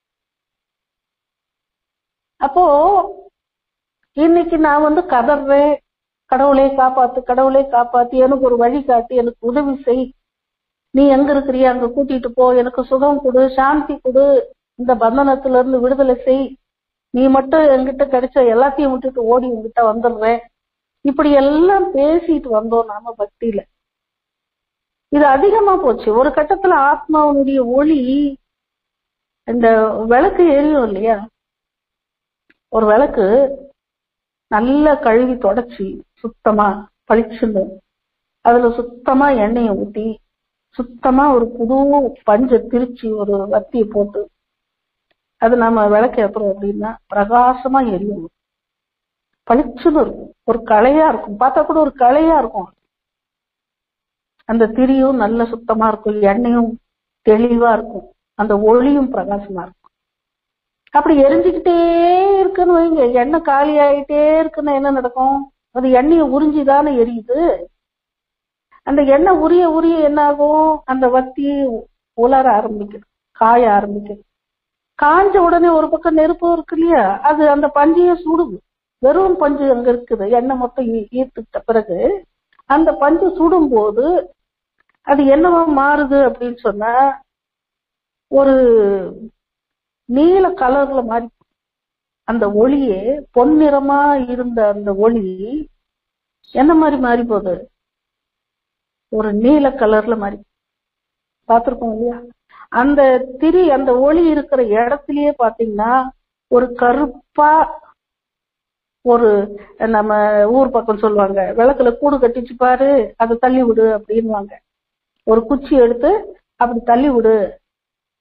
அப்போ இன்னைக்கு நான் வந்து கதறேன் கடவுளே காப்பாத்து கடவுளே காப்பாத்து எனக்கு ஒரு வழி காட்டு எனக்கு உதவி செய் நீ எங்க இருக்கிறிய அங்க கூட்டிட்டு போ எனக்கு சுகம் கொடு சாந்தி கொடு இந்த பந்தனத்துல இருந்து விடுதலை செய் நீ மட்டும் என்கிட்ட கிடைச்ச எல்லாத்தையும் விட்டுட்டு ஓடி உங்ககிட்ட வந்துடுறேன் இப்படி எல்லாம் பேசிட்டு வந்தோம் நாம பக்தியில இது அதிகமா போச்சு ஒரு கட்டத்துல ஆத்மாவுடைய ஒளி இந்த விளக்கு எரியும் இல்லையா ஒரு விளக்கு நல்லா கழுவி தொடச்சி சுத்தமா பளிச்சுன்னு அதுல சுத்தமா எண்ணெயை ஊத்தி சுத்தமா ஒரு புது பஞ்சை திரிச்சு ஒரு வத்தியை போட்டு அது நம்ம விளக்கேத்துறோம் அப்படின்னா பிரகாசமா எரியும் பளிச்சுன்னு இருக்கும் ஒரு கலையா இருக்கும் பார்த்தா கூட ஒரு கலையா இருக்கும் அந்த திரியும் நல்ல சுத்தமா இருக்கும் எண்ணெயும் தெளிவா இருக்கும் அந்த ஒளியும் பிரகாசமா இருக்கும் அப்படி எரிஞ்சுக்கிட்டே இருக்குன்னு வைங்க எண்ணெய் காலி ஆயிட்டே இருக்குன்னா என்ன நடக்கும் அது எண்ணெயை உறிஞ்சிதானே எரியுது அந்த எண்ணெய் உரிய உரிய என்ன ஆகும் அந்த வத்தி உலர ஆரம்பிக்குது காய ஆரம்பிக்குது காஞ்ச உடனே ஒரு பக்கம் நெருப்பு இருக்கு இல்லையா அது அந்த பஞ்சையே சுடுது வெறும் பஞ்சு அங்க இருக்குது எண்ணெய் மொத்தம் ஈ- ஈர்த்துட்ட பிறகு அந்த பஞ்சு சுடும் போது அது என்னவா மாறுது அப்படின்னு சொன்னா ஒரு நீல கலர்ல மாறி அந்த ஒளியே பொன்னிறமா இருந்த அந்த ஒளி என்ன மாதிரி மாறி போகுது ஒரு நீல கலர்ல மாறி பார்த்திருக்கோம் இல்லையா அந்த திரி அந்த ஒளி இருக்கிற இடத்துலயே பாத்தீங்கன்னா ஒரு கருப்பா ஒரு நம்ம ஊர் பக்கம் சொல்லுவாங்க விளக்குல கூடு கட்டிச்சு பாரு அதை தள்ளி விடு அப்படின்வாங்க ஒரு குச்சி எடுத்து அப்படி தள்ளி விடு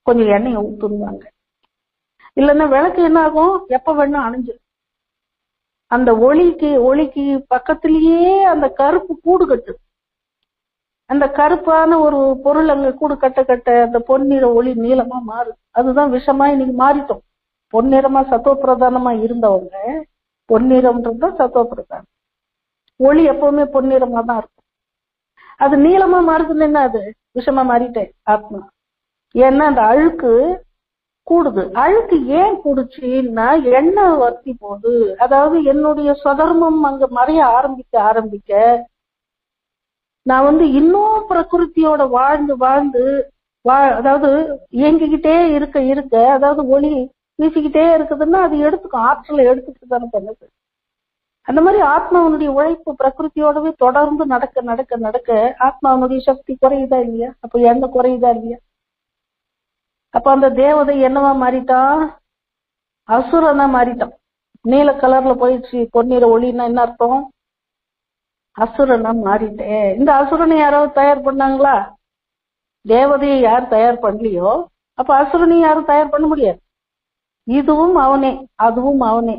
கொஞ்சம் எண்ணெயை ஊத்துருவாங்க இல்லைன்னா விளக்கு என்ன ஆகும் எப்ப வேணா அணைஞ்சிரும் அந்த ஒளிக்கு ஒளிக்கு பக்கத்திலேயே அந்த கருப்பு கூடு கட்டு அந்த கருப்பான ஒரு பொருள் அங்க கூடு கட்ட கட்ட அந்த பொன்னிற ஒளி நீளமா மாறுது அதுதான் விஷமா இன்னைக்கு மாறிட்டோம் பொன்னிறமா சத்துவ பிரதானமா இருந்தவங்க பொன்னிறம்ன்றது சத்துவ பிரதானம் ஒளி எப்பவுமே பொன்னிறமா தான் இருக்கும் அது நீளமா மாறுதுன்னு என்ன அது விஷமா மாறிட்டேன் ஆத்மா ஏன்னா அந்த அழுக்கு கூடுது அழுக்கு ஏன் கூடுச்சுன்னா எண்ணெய் வத்தி போகுது அதாவது என்னுடைய சுதர்மம் அங்க மறைய ஆரம்பிக்க ஆரம்பிக்க நான் வந்து இன்னும் பிரகிருத்தியோட வாழ்ந்து வாழ்ந்து வா அதாவது இயங்கிக்கிட்டே இருக்க இருக்க அதாவது ஒளி வீசிக்கிட்டே இருக்குதுன்னா அது எடுத்துக்கும் ஆற்றலை எடுத்துக்கிட்டு தானே பண்ணுது அந்த மாதிரி ஆத்மாவனுடைய உழைப்பு பிரகிருத்தியோடவே தொடர்ந்து நடக்க நடக்க நடக்க ஆத்மாவனுடைய சக்தி குறையுதா இல்லையா அப்ப எண்ணெய் குறையுதா இல்லையா அப்ப அந்த தேவதை என்னவா மாறிட்டான் அசுரனா மாறிட்டான் நீல கலர்ல போயிடுச்சு பொன்னிற ஒளின்னா என்ன அர்த்தம் அசுரனா மாறிட்டேன் இந்த அசுரனை யாராவது தயார் பண்ணாங்களா தேவதையை யார் தயார் பண்ணலையோ அப்ப அசுரனை யாரும் தயார் பண்ண முடியாது இதுவும் அவனே அதுவும் அவனே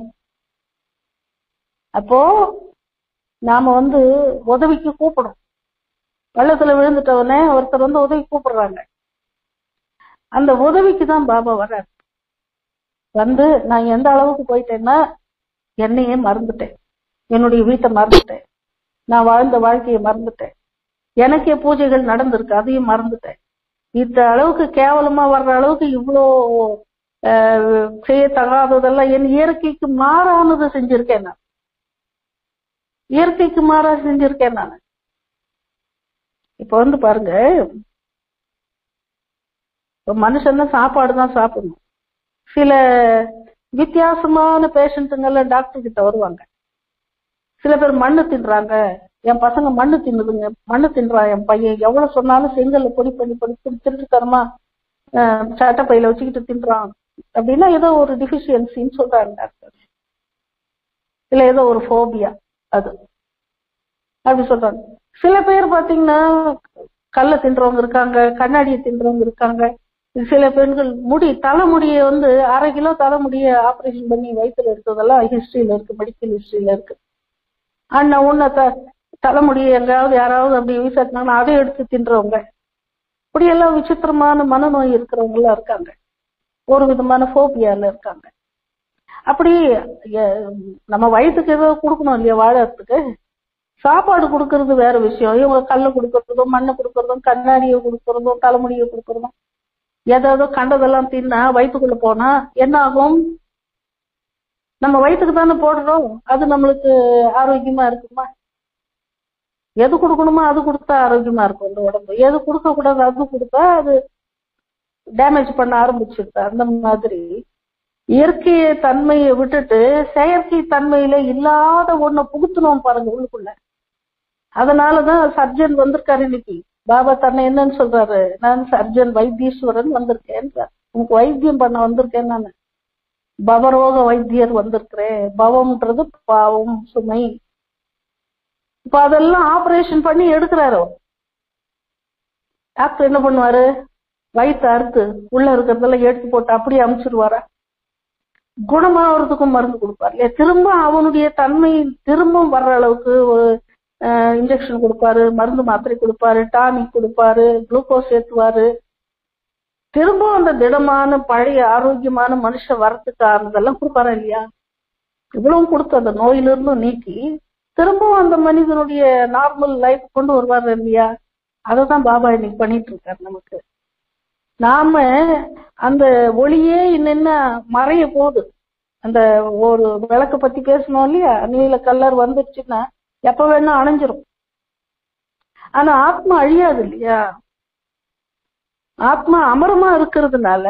அப்போ நாம வந்து உதவிக்கு கூப்பிடும் பள்ளத்துல விழுந்துட்டவனே ஒருத்தர் வந்து உதவி கூப்பிடுறாங்க அந்த உதவிக்கு தான் பாபா வர்றார் வந்து நான் எந்த அளவுக்கு போயிட்டேன்னா என்னையே மறந்துட்டேன் என்னுடைய வீட்டை மறந்துட்டேன் நான் வாழ்ந்த வாழ்க்கையை மறந்துட்டேன் எனக்கே பூஜைகள் நடந்திருக்கு அதையும் மறந்துட்டேன் இந்த அளவுக்கு கேவலமா வர்ற அளவுக்கு இவ்வளோ செய்யத்தகாததெல்லாம் என் இயற்கைக்கு மாறானதை செஞ்சிருக்கேன் நான் இயற்கைக்கு மாறா செஞ்சிருக்கேன் நான் இப்ப வந்து பாருங்க மனுஷன் சாப்பாடு தான் சாப்பிடணும் சில வித்தியாசமான பேஷண்ட்டுங்கெல்லாம் டாக்டர் கிட்ட வருவாங்க சில பேர் மண்ணு தின்றாங்க என் பசங்க மண்ணு தின்னுதுங்க மண்ணு தின்றான் என் பையன் எவ்வளவு சொன்னாலும் செங்கல்ல பொடி பண்ணி பொடி தின்றுக்கறமா சட்டப்பையில வச்சுக்கிட்டு தின்றான் அப்படின்னா ஏதோ ஒரு டிஃபிஷியன்சின்னு சொல்றாங்க டாக்டர் இல்ல ஏதோ ஒரு ஃபோபியா அது அப்படி சொல்றாங்க சில பேர் பாத்தீங்கன்னா கல்ல தின்றவங்க இருக்காங்க கண்ணாடியை தின்றவங்க இருக்காங்க சில பெண்கள் முடி தலைமுடியை வந்து அரை கிலோ தலைமுடிய ஆபரேஷன் பண்ணி வயிற்றுல இருக்கிறதெல்லாம் ஹிஸ்டரியில இருக்கு மெடிக்கல் ஹிஸ்டரியில இருக்கு அண்ணா உன்ன த தலைமுடி எங்காவது யாராவது அப்படி வீசாட்டினாங்கன்னா அதை எடுத்து தின்றவங்க இப்படியெல்லாம் விசித்திரமான மனநோய் இருக்கிறவங்க எல்லாம் இருக்காங்க ஒரு விதமான ஃபோபியால இருக்காங்க அப்படி நம்ம வயிற்றுக்கு ஏதோ கொடுக்கணும் இல்லையா வாழறதுக்கு சாப்பாடு கொடுக்கறது வேற விஷயம் இவங்க கல்ல கொடுக்கறதும் மண்ணை கொடுக்கறதும் கண்ணாடியை கொடுக்கறதும் தலைமுடியை கொடுக்கறதும் ஏதாவது கண்டதெல்லாம் தின்னா வயிற்றுக்குள்ள போனா என்ன ஆகும் நம்ம வயிற்றுக்கு தானே போடுறோம் அது நம்மளுக்கு ஆரோக்கியமா இருக்குமா எது கொடுக்கணுமோ அது கொடுத்தா ஆரோக்கியமா இருக்கும் இந்த உடம்பு எது கொடுக்க கூடாது அது கொடுத்தா அது டேமேஜ் பண்ண ஆரம்பிச்சிருது அந்த மாதிரி இயற்கை தன்மையை விட்டுட்டு செயற்கை தன்மையில இல்லாத ஒண்ண புகுத்தணும் பாருங்க உள்ளுக்குள்ள அதனாலதான் சர்ஜன் வந்திருக்காரு இன்னைக்கு பாபா தன்னை என்னன்னு சொல்றாரு நான் சர்ஜன் வைத்தீஸ்வரன் வந்திருக்கேன் உனக்கு வைத்தியம் பண்ண வந்திருக்கேன் நான் பவரோக வைத்தியர் வந்திருக்கிறேன் பவம்ன்றது பாவம் சுமை இப்ப அதெல்லாம் ஆபரேஷன் பண்ணி எடுக்கிறாரு டாக்டர் என்ன பண்ணுவாரு வயிற்று அறுத்து உள்ள இருக்கிறதெல்லாம் எடுத்து போட்டு அப்படியே அமுச்சிருவாரா குணமாகறதுக்கும் மருந்து கொடுப்பாரு இல்லையா திரும்ப அவனுடைய தன்மை திரும்ப வர்ற அளவுக்கு ஒரு இன்ஜெக்ஷன் கொடுப்பாரு மருந்து மாத்திரை கொடுப்பாரு டானிக் கொடுப்பாரு குளுக்கோஸ் ஏற்றுவாரு திரும்ப அந்த திடமான பழைய ஆரோக்கியமான மனுஷன் வரத்துக்கு ஆனதெல்லாம் கொடுப்பாரா இல்லையா இவ்வளவும் கொடுத்து அந்த நோயிலிருந்தும் நீக்கி திரும்பவும் அந்த மனிதனுடைய நார்மல் லைஃப் கொண்டு வருவாரு இல்லையா அதை தான் பாபா இன்னைக்கு பண்ணிட்டு இருக்காரு நமக்கு நாம அந்த ஒளியே இன்னென்ன மறைய போகுது அந்த ஒரு விளக்க பத்தி பேசணும் இல்லையா நீல கலர் வந்துருச்சுன்னா எப்ப வேணா அணைஞ்சிரும் ஆனா ஆத்மா அழியாது இல்லையா ஆத்மா அமரமா இருக்கிறதுனால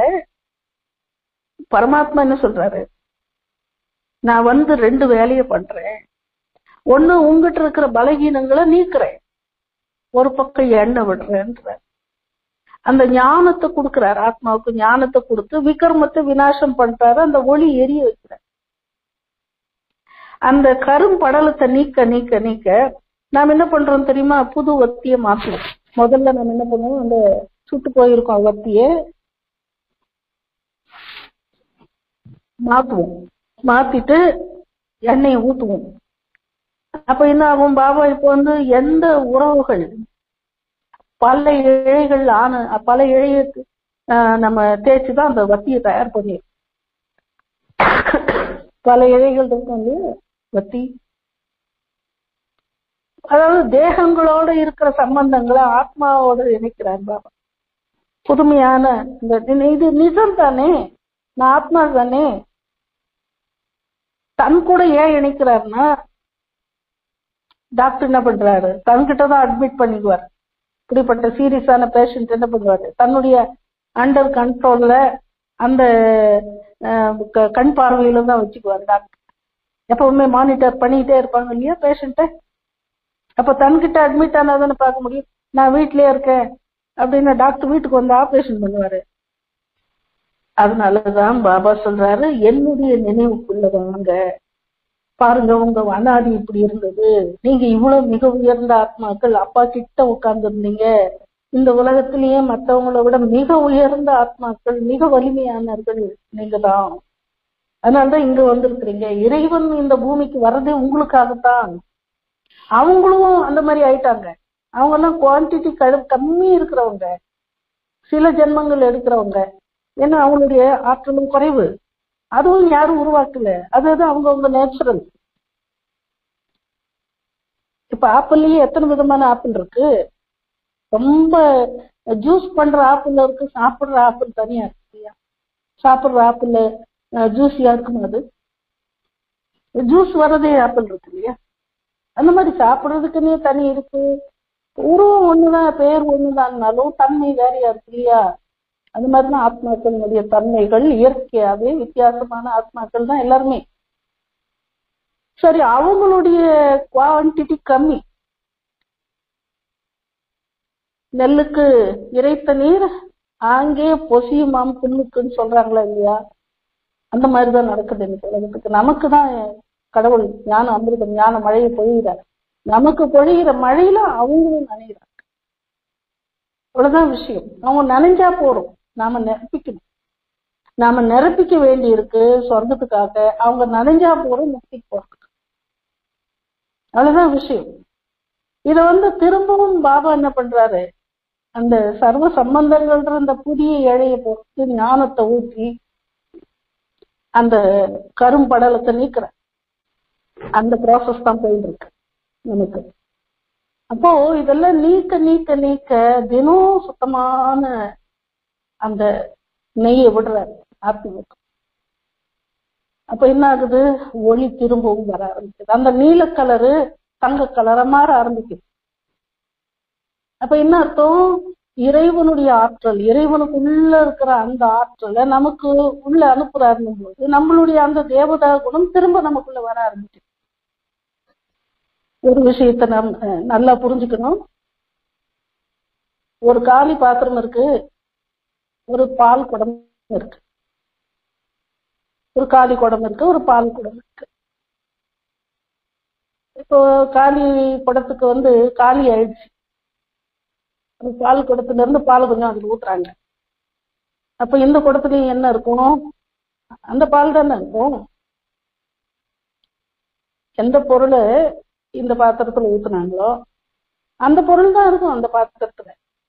பரமாத்மா என்ன சொல்றாரு நான் வந்து ரெண்டு வேலையை பண்றேன் ஒண்ணு உங்ககிட்ட இருக்கிற பலகீனங்களை நீக்கிறேன் ஒரு பக்கம் எண்ணெய் விடுறேன்ற அந்த ஞானத்தை கொடுக்கிறார் ஆத்மாவுக்கு ஞானத்தை கொடுத்து விக்ரமத்தை விநாசம் பண்றாரு அந்த ஒளி எரிய வைக்கிறார் அந்த கரும்படலத்தை நீக்க நீக்க நீக்க நாம் என்ன பண்றோம் தெரியுமா புது வத்திய மாற்றுவோம் முதல்ல நம்ம என்ன பண்ணுவோம் அந்த சுட்டு போயிருக்கோம் வத்திய மாத்துவோம் மாத்திட்டு எண்ணெயை ஊத்துவோம் அப்ப என்ன ஆகும் பாபா இப்போ வந்து எந்த உறவுகள் பல இழைகள் ஆன பல இழையை ஆஹ், நம்ம தேய்ச்சி தான் அந்த வத்தியை தயார் பண்ணி பல இழைகள் இருக்கும் இல்லையா வத்தி அதாவது தேகங்களோட இருக்கிற சம்பந்தங்களை ஆத்மாவோட இணைக்கிறார் பாபா புதுமையான இந்த இது நிஜம் தானே நான் ஆத்மா தானே தன் கூட ஏன் இணைக்கிறாருன்னா டாக்டர் என்ன பண்றாரு தன்கிட்ட தான் அட்மிட் பண்ணிக்குவார் இப்படிப்பட்ட சீரியஸான பேஷண்ட் என்ன பண்ணுவாரு தன்னுடைய அண்டர் கண்ட்ரோல்ல அந்த அஹ், க- கண் பார்வையில தான் வச்சுக்குவார் டாக்டர் எப்பவுமே மானிட்டர் பண்ணிக்கிட்டே இருப்பாங்க இல்லையா பேஷண்ட்டை அப்ப தன்கிட்ட அட்மிட் ஆனாதானே பார்க்க முடியும் நான் வீட்லயே இருக்கேன் அப்படின்னு டாக்டர் வீட்டுக்கு வந்து ஆபரேஷன் பண்ணுவாரு அதனாலதான் பாபா சொல்றாரு என்னுடைய நினைவுக்குள்ள வாங்க பாருங்க உங்க அனாதி இப்படி இருந்தது நீங்க இவ்வளவு மிக உயர்ந்த ஆத்மாக்கள் அப்பா கிட்ட உட்கார்ந்து இருந்தீங்க இந்த உலகத்திலேயே மற்றவங்கள விட மிக உயர்ந்த ஆத்மாக்கள் மிக வலிமையானவர்கள் நீங்க தான் அதனாலதான் இங்க வந்திருக்கிறீங்க இறைவன் இந்த பூமிக்கு வர்றதே உங்களுக்காகத்தான் அவங்களும் அந்த மாதிரி ஆயிட்டாங்க அவங்க எல்லாம் குவான்டிட்டி கம்மி இருக்கிறவங்க சில ஜென்மங்கள் எடுக்கிறவங்க ஏன்னா அவங்களுடைய ஆற்றலும் குறைவு அதுவும் யாரும் உருவாக்கல அதுதான் அவங்கவுங்க நேச்சுரல் இப்ப ஆப்பிள்லயே எத்தனை விதமான ஆப்பிள் இருக்கு ரொம்ப ஜூஸ் பண்ற ஆப்பிள் இருக்கு சாப்பிடுற ஆப்பிள் தனியா இருக்கு இல்லையா சாப்பிடுற ஆப்பிள் ஜூஸியா இருக்குமா அது ஜூஸ் வர்றதே ஆப்பிள் இருக்கு இல்லையா அந்த மாதிரி சாப்பிடுறதுக்குன்னே தனி இருக்கு உருவம் ஒண்ணுதான் பேர் ஒண்ணுதான்னாலும் தன்மை வேறையா இருக்கு இல்லையா அது மாதிரிதான் ஆத்மாக்களுடைய தன்மைகள் இயற்கையாவே வித்தியாசமான ஆத்மாக்கள் தான் எல்லாருமே சரி அவங்களுடைய குவான்டிட்டி கம்மி நெல்லுக்கு இறைத்த நீர் ஆங்கே பொசியுமாம் புல்லுக்குன்னு சொல்றாங்களா இல்லையா அந்த மாதிரிதான் நடக்குது இந்த உலகத்துக்கு நமக்கு தான் கடவுள் ஞான அமிர்தம் ஞான மழையை பொழிகிறார் நமக்கு பொழிகிற மழையில அவங்களும் நனைகிறாங்க அவ்வளவுதான் விஷயம் அவங்க நனைஞ்சா போறோம் நாம நிரப்பிக்கணும் நாம நிரப்பிக்க வேண்டி இருக்கு சொர்க்கத்துக்காக அவங்க நனைஞ்சா போறோம் முக்திக்கு போறோம் அவ்வளவுதான் விஷயம் இத வந்து திரும்பவும் பாபா என்ன பண்றாரு அந்த சர்வ சம்பந்தங்கள்ன்ற அந்த புதிய இழைய பொறுத்து ஞானத்தை ஊற்றி அந்த கரும்படலத்தை நீக்கிற அந்த ப்ராசஸ் தான் போயிட்டு இருக்கு நமக்கு அப்போ இதெல்லாம் நீக்க நீக்க நீக்க தினம் சுத்தமான அந்த நெய்யை விடுறாரு ஆத்மாவுக்கு அப்ப என்ன ஆகுது ஒளி திரும்பவும் வர ஆரம்பிக்குது அந்த நீல கலரு தங்க கலரா மாற ஆரம்பிக்குது அப்ப என்ன அர்த்தம் இறைவனுடைய ஆற்றல் இறைவனுக்கு உள்ள இருக்கிற அந்த ஆற்றலை நமக்கு உள்ள அனுப்புறாருன்னும் போது நம்மளுடைய அந்த தேவதா குணம் திரும்ப நமக்குள்ள வர ஆரம்பிக்குது ஒரு விஷயத்த நாம் அஹ், நல்லா புரிஞ்சுக்கணும் ஒரு காலி பாத்திரம் இருக்கு ஒரு பால் குடம் இருக்கு ஒரு காலி குடம் இருக்கு ஒரு பால் குடம் இருக்கு இப்போ காலி குடத்துக்கு வந்து காலி ஆயிடுச்சு அந்த பால் குடத்துல இருந்து பால் கொஞ்சம் அதுல ஊத்துறாங்க அப்ப இந்த குடத்துலயும் என்ன இருக்கும் அந்த பால் தானே இருக்கும் எந்த பொருளை இந்த பாத்திரத்துல ஊத்துனாங்களோ அந்த பொருள் தான் இருக்கும் அந்த பாத்திரத்துல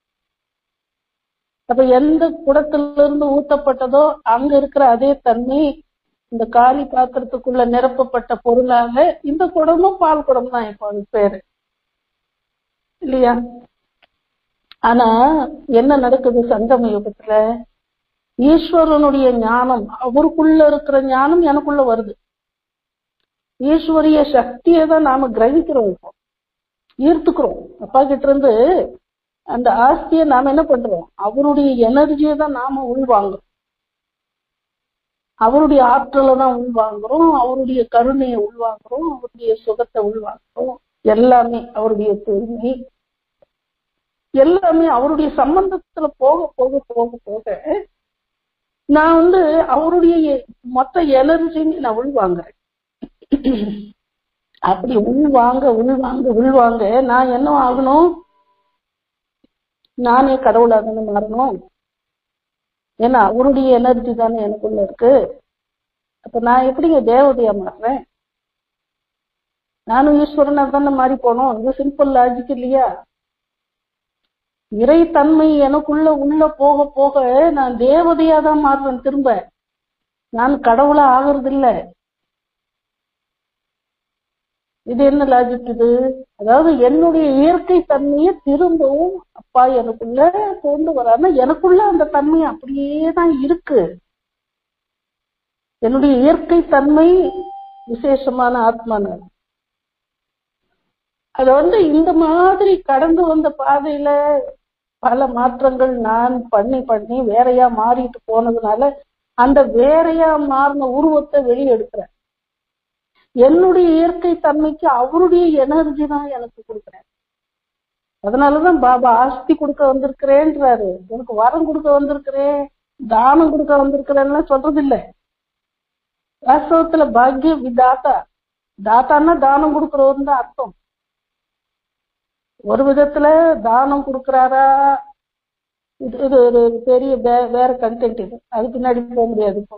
அப்ப எந்த குடத்துல இருந்து ஊத்தப்பட்டதோ அங்க இருக்கிற அதே தண்ணி இந்த காலி பாத்திரத்துக்குள்ள நிரப்பப்பட்ட பொருளாக இந்த குடமும் பால் குடம் தான் இப்போ அது பேரு இல்லையா ஆனா என்ன நடக்குது சங்கம யுகத்துல ஈஸ்வரனுடைய ஞானம் அவருக்குள்ள இருக்கிற ஞானம் எனக்குள்ள வருது ஈஸ்வரிய சக்தியை தான் நாம கிரகிக்கிறோம் இப்போ ஈர்த்துக்கிறோம் அப்பா கிட்ட இருந்து அந்த ஆஸ்தியை நாம என்ன பண்றோம் அவருடைய எனர்ஜியை தான் நாம உள்வாங்குறோம் அவருடைய ஆற்றலை தான் உள்வாங்குறோம் அவருடைய கருணையை உள்வாங்குறோம் அவருடைய சுகத்தை உள்வாங்குறோம் எல்லாமே அவருடைய தூய்மை எல்லாமே அவருடைய சம்பந்தத்துல போக போக போக போக நான் வந்து அவருடைய எ- மொத்த எனர்ஜின்னு நான் உள்வாங்குறேன் அப்படி உள்வாங்க உள்வாங்க உள்வாங்க நான் என்ன ஆகணும் நானே கடவுளாகணும் மாறணும் ஏன்னா அவருடைய எனர்ஜி தானே எனக்குள்ள இருக்கு அப்ப நான் எப்படிங்க தேவதையா மாறுறேன் நானும் ஈஸ்வரனா தானே மாறி போனோம் இது சிம்பிள் லாஜிக் இல்லையா இறைத்தன்மை எனக்குள்ள உள்ள போக போக நான் தேவதையா தான் மாறுறேன் திரும்ப நான் கடவுளா ஆகிறது இல்ல இது என்ன லாஜிக் இது அதாவது என்னுடைய இயற்கை தன்மையை திரும்பவும் அப்பா எனக்குள்ள கொண்டு வராம எனக்குள்ள அந்த தன்மை அப்படியே தான் இருக்கு என்னுடைய இயற்கை தன்மை விசேஷமான ஆத்மான அது வந்து இந்த மாதிரி கடந்து வந்த பாதையில பல மாற்றங்கள் நான் பண்ணி பண்ணி வேறையா மாறிட்டு போனதுனால அந்த வேறையா மாறின உருவத்தை வெளியெடுக்கிறேன் என்னுடைய இயற்கை தன்மைக்கு அவருடைய எனர்ஜி தான் எனக்கு கொடுக்குறேன் அதனாலதான் பாபா ஆஸ்தி கொடுக்க வந்திருக்கிறேன்றாரு எனக்கு வரம் கொடுக்க வந்திருக்கிறேன் தானம் கொடுக்க வந்திருக்கிறேன்னு சொல்றது இல்ல வாஸ்தவத்துல பாக்ய விதாத்தா தாத்தான்னா தானம் கொடுக்கறவர்னு தான் அர்த்தம் ஒரு விதத்துல தானம் கொடுக்கறாரா இது இது ஒரு பெரிய வே- வேற கண்டென்ட் இது அது பின்னாடி போக முடியாது இப்போ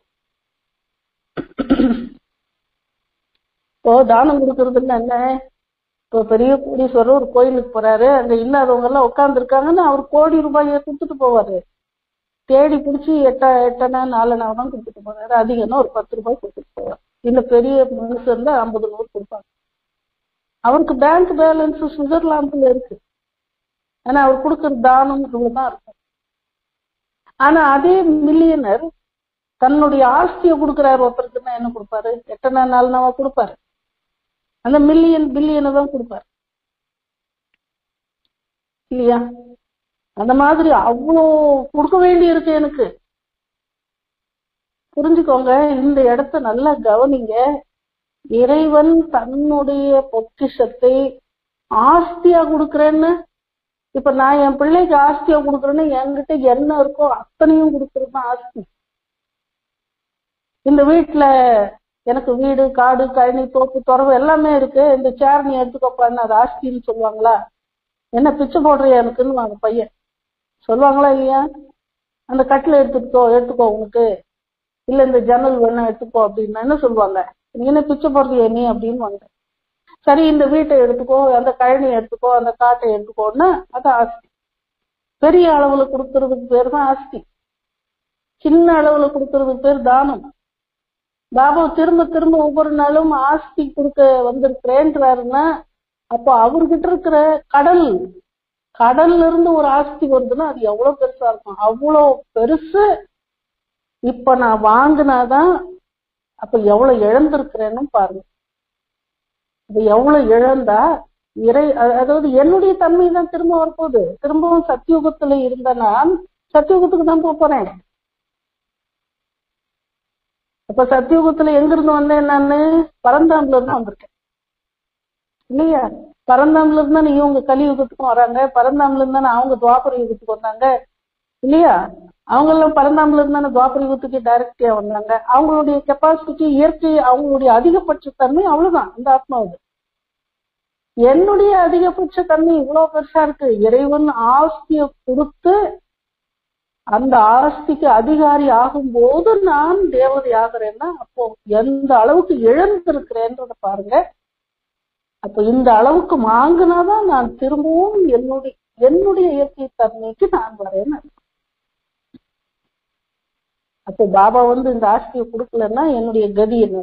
இப்போ தானம் கொடுக்கறதுன்னா என்ன இப்போ பெரிய கோடீஸ்வரர் ஒரு கோயிலுக்கு போறாரு அங்க இல்லாதவங்க எல்லாம் உட்கார்ந்து இருக்காங்கன்னு அவர் கோடி ரூபாயை கொடுத்துட்டு போவாரு தேடி பிடிச்சி எட்ட எட்டனா நாலனா தான் கொடுத்துட்டு போறாரு அதிகம்னா ஒரு பத்து ரூபாய் கொடுத்துட்டு போவார் இன்னும் பெரிய மனுஷன் இருந்தா ஐம்பது நூறு கொடுப்பாங்க அவருக்கு பேங்க் பேலன்ஸ் சுவிட்சர்லாந்துல இருக்கு ஆனா அவர் கொடுக்கற தானம் இவ்வளவுதான் இருக்கும் ஆனா அதே மில்லியனர் தன்னுடைய ஆஸ்தியை கொடுக்குறாரு ஒருத்தருக்குன்னா என்ன கொடுப்பாரு எட்டனா நாலுனாவா கொடுப்பாரு அந்த மில்லியன் பில்லியனை தான் கொடுப்பாரு இல்லையா அந்த மாதிரி அவ்வளோ கொடுக்க வேண்டி இருக்கு எனக்கு புரிஞ்சுக்கோங்க இந்த இடத்த நல்லா கவனிங்க இறைவன் தன்னுடைய பொக்கிஷத்தை ஆஸ்தியா கொடுக்கறேன்னு இப்ப நான் என் பிள்ளைக்கு ஆஸ்தியா கொடுக்கறேன்னு என்கிட்ட என்ன இருக்கோ அத்தனையும் கொடுக்கறது தான் ஆஸ்தி இந்த வீட்டுல எனக்கு வீடு காடு கழனி தோப்பு துறவு எல்லாமே இருக்கு இந்த சேர் நீ எடுத்துக்கோப்பான்னு அது ஆஸ்தின்னு சொல்லுவாங்களா என்ன பிச்சை போடுறியா எனக்குன்னு வாங்க பையன் சொல்லுவாங்களா இல்லையா அந்த கட்டில எடுத்துக்கோ எடுத்துக்கோ உனக்கு இல்ல இந்த ஜன்னல் வேணா எடுத்துக்கோ அப்படின்னா என்ன சொல்லுவாங்க நீ என்ன பிச்சை போடுறியா நீ அப்படின்னு வாங்க சரி இந்த வீட்டை எடுத்துக்கோ அந்த கழனி எடுத்துக்கோ அந்த காட்டை எடுத்துக்கோன்னா அது ஆஸ்தி பெரிய அளவுல கொடுக்கறதுக்கு பேர் தான் ஆஸ்தி சின்ன அளவுல கொடுக்கறதுக்கு பேர் தானம் பாபா திரும்ப திரும்ப ஒவ்வொரு நாளும் ஆஸ்தி கொடுக்க வந்திருக்கிறேன்றாருன்னா அப்போ அவர்கிட்ட இருக்கிற கடல் கடல்ல இருந்து ஒரு ஆஸ்தி வருதுன்னா அது எவ்வளவு பெருசா இருக்கும் அவ்வளோ பெருசு இப்ப நான் வாங்கினாதான் அப்ப எவ்வளவு இழந்திருக்கிறேன்னு பாருங்க இப்ப எவ்வளவு இழந்தா இறை அ- அதாவது என்னுடைய தன்மை தான் திரும்ப வரப்போகுது திரும்பவும் சத்தியுகத்துல இருந்த நான் சத்தியுகத்துக்கு தான் போக போறேன் அப்ப சத்தியுகத்துல எங்க இருந்து வந்தேன் நானு பரந்தாம்ல இருந்து வந்திருக்கேன் இல்லையா பரந்தாம்ல இருந்தா இவங்க கலியுகத்துக்கும் வராங்க பரந்தாம்ல இருந்தா அவங்க துவாபர யுகத்துக்கு வந்தாங்க இல்லையா அவங்க எல்லாம் பரந்தாம்ல இருந்தா துவாபர யுகத்துக்கு டைரக்டா வந்தாங்க அவங்களுடைய கெப்பாசிட்டி இயற்கை அவங்களுடைய அதிகபட்ச தன்மை அவ்வளவுதான் இந்த ஆத்மாவுது என்னுடைய அதிகபட்ச தன்மை இவ்வளவு பெருசா இருக்கு இறைவன் ஆஸ்திய கொடுத்து அந்த ஆஸ்திக்கு அதிகாரி ஆகும்போது நான் தேவதை ஆகிறேன்னா அப்போ எந்த அளவுக்கு இழந்திருக்கிறேன்றத பாருங்க அப்ப இந்த அளவுக்கு வாங்கினாதான் நான் திரும்பவும் என்னுடைய என்னுடைய இயற்கை தன்மைக்கு நான் வரேன்னு அர்த்தம். அப்போ பாபா வந்து இந்த ஆஸ்தியை கொடுக்கலன்னா என்னுடைய கதி என்ன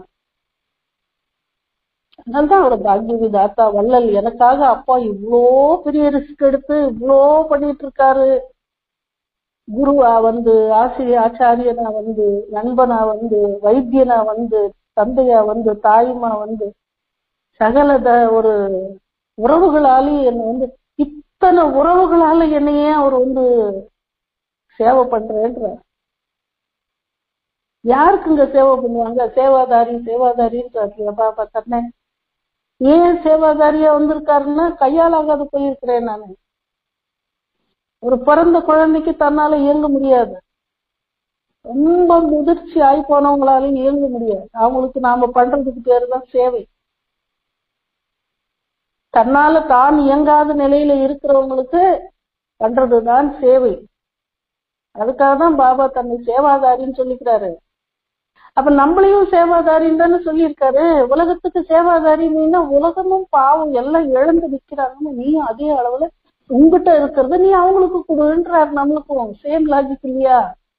அதனால்தான் அவர் பாக்யவி தாத்தா வள்ளல் எனக்காக அப்பா இவ்வளோ பெரிய ரிஸ்க் எடுத்து இவ்வளோ பண்ணிட்டு இருக்காரு குருவா வந்து ஆசிரியர் ஆச்சாரியனா வந்து நண்பனா வந்து வைத்தியனா வந்து தந்தையா வந்து தாயுமா வந்து சகல த- ஒரு உறவுகளாலே என்னை வந்து இத்தனை உறவுகளால என்னையே அவர் வந்து சேவை பண்றேன்ற யாருக்குங்க சேவை பண்ணுவாங்க சேவாதாரி சேவாதாரின்றாரு பாபா தன்னை ஏன் சேவாதாரியா வந்திருக்காருன்னா கையால் ஆகாது போயிருக்கிறேன் நானு ஒரு பிறந்த குழந்தைக்கு தன்னால இயங்க முடியாது ரொம்ப முதிர்ச்சி ஆகி போனவங்களாலையும் இயங்க முடியாது அவங்களுக்கு நாம பண்றதுக்கு பேரு தான் சேவை தன்னால தான் இயங்காத நிலையில இருக்கிறவங்களுக்கு பண்றதுதான் சேவை அதுக்காக தான் பாபா தன்னை சேவாதாரின்னு சொல்லிக்கிறாரு அப்ப நம்மளையும் சேவாதாரின்னு தானே சொல்லியிருக்காரு உலகத்துக்கு சேவாதாரி நீனா உலகமும் பாவம் எல்லாம் இழந்து நிக்கிறாங்கன்னு நீயும் அதே அளவுல உங்ககிட்ட இருக்கிறத நீ அவங்களுக்கு கொடுன்றாரு நம்மளுக்கும் சேம் லாஜிக் இல்லையா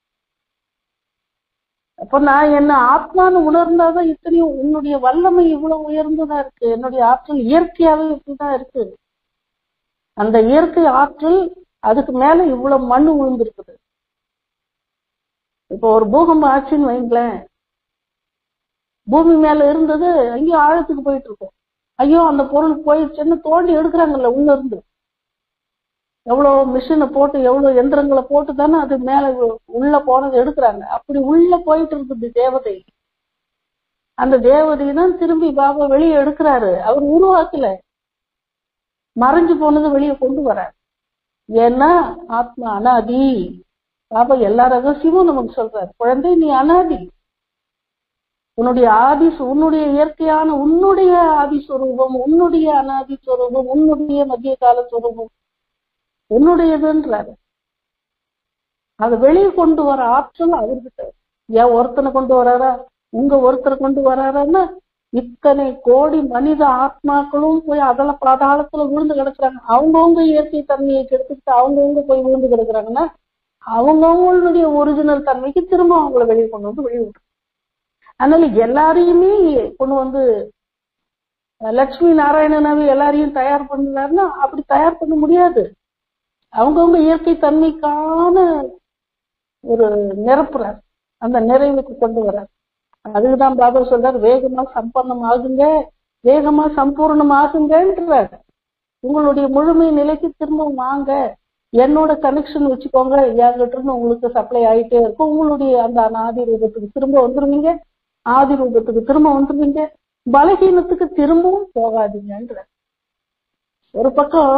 அப்ப நான் என்ன ஆத்மான்னு உணர்ந்தாதான் இத்தனையும் உன்னுடைய வல்லமை இவ்வளவு உயர்ந்ததா இருக்கு என்னுடைய ஆற்றல் இயற்கையாவே இப்படிதான் இருக்கு அந்த இயற்கை ஆற்றல் அதுக்கு மேல இவ்வளவு மண்ணு விழுந்திருக்குது இப்போ ஒரு பூகம்பம் ஆச்சுன்னு வைங்களேன் பூமி மேல இருந்தது ஐயோ ஆழத்துக்கு போயிட்டு இருக்கும் ஐயோ அந்த பொருள் போயிடுச்சுன்னு தோண்டி எடுக்கிறாங்கல்ல உள்ள இருந்து எவ்வளவு மிஷினை போட்டு எவ்வளவு எந்திரங்களை போட்டு தானே அது மேல உள்ள போனது எடுக்கிறாங்க அப்படி உள்ள போயிட்டு இருக்குது தேவதை அந்த தேவதை தான் திரும்பி பாபா வெளியே எடுக்கிறாரு அவர் உருவாக்கல மறைஞ்சு போனது வெளியே கொண்டு வரார் ஏன்னா ஆத்மா அனாதி பாபா எல்லா ரகசியமும் நமக்கு சொல்றாரு குழந்தை நீ அனாதி உன்னுடைய ஆதி உன்னுடைய இயற்கையான உன்னுடைய ஆதி ஸ்வரூபம் உன்னுடைய அனாதி ஸ்வரூபம் உன்னுடைய மத்திய கால ஸ்வரூபம் உன்னுடையதுன்றாரு அதை வெளியே கொண்டு வர ஆற்றல் அவர்கிட்ட ஏன் ஒருத்தனை கொண்டு வராரா உங்க ஒருத்தரை கொண்டு வராரான்னா இத்தனை கோடி மனித ஆத்மாக்களும் போய் அதல பாதாளத்துல விழுந்து கிடக்குறாங்க அவங்கவுங்க இயற்கை தன்மையை கெடுத்துக்கிட்டு அவங்கவுங்க போய் விழுந்து கிடக்குறாங்கன்னா அவங்கவுங்களுடைய ஒரிஜினல் தன்மைக்கு திரும்ப அவங்கள வெளியே கொண்டு வந்து வெளியே விட்டுரு அதனால எல்லாரையுமே கொண்டு வந்து லட்சுமி நாராயணனாவே எல்லாரையும் தயார் பண்ணுறாருன்னா அப்படி தயார் பண்ண முடியாது அவங்கவுங்க இயற்கை தன்மைக்கான ஒரு நிரப்புறார் அந்த நிறைவுக்கு கொண்டு வர்றார் அதுக்குதான் பாபா சொல்றாரு வேகமா சம்பன்னம் ஆகுங்க வேகமா சம்பூர்ணம் ஆகுங்கன்றார் உங்களுடைய முழுமை நிலைக்கு திரும்ப வாங்க என்னோட கனெக்ஷன் வச்சுக்கோங்க என்கிட்ட இருந்து உங்களுக்கு சப்ளை ஆயிட்டே இருக்கும் உங்களுடைய அந்த ஆதி ரூபத்துக்கு திரும்ப வந்துருவீங்க ஆதி ரூபத்துக்கு திரும்ப வந்துருவீங்க பலகீனத்துக்கு திரும்பவும் போகாதீங்கன்ற ஒரு பக்கம்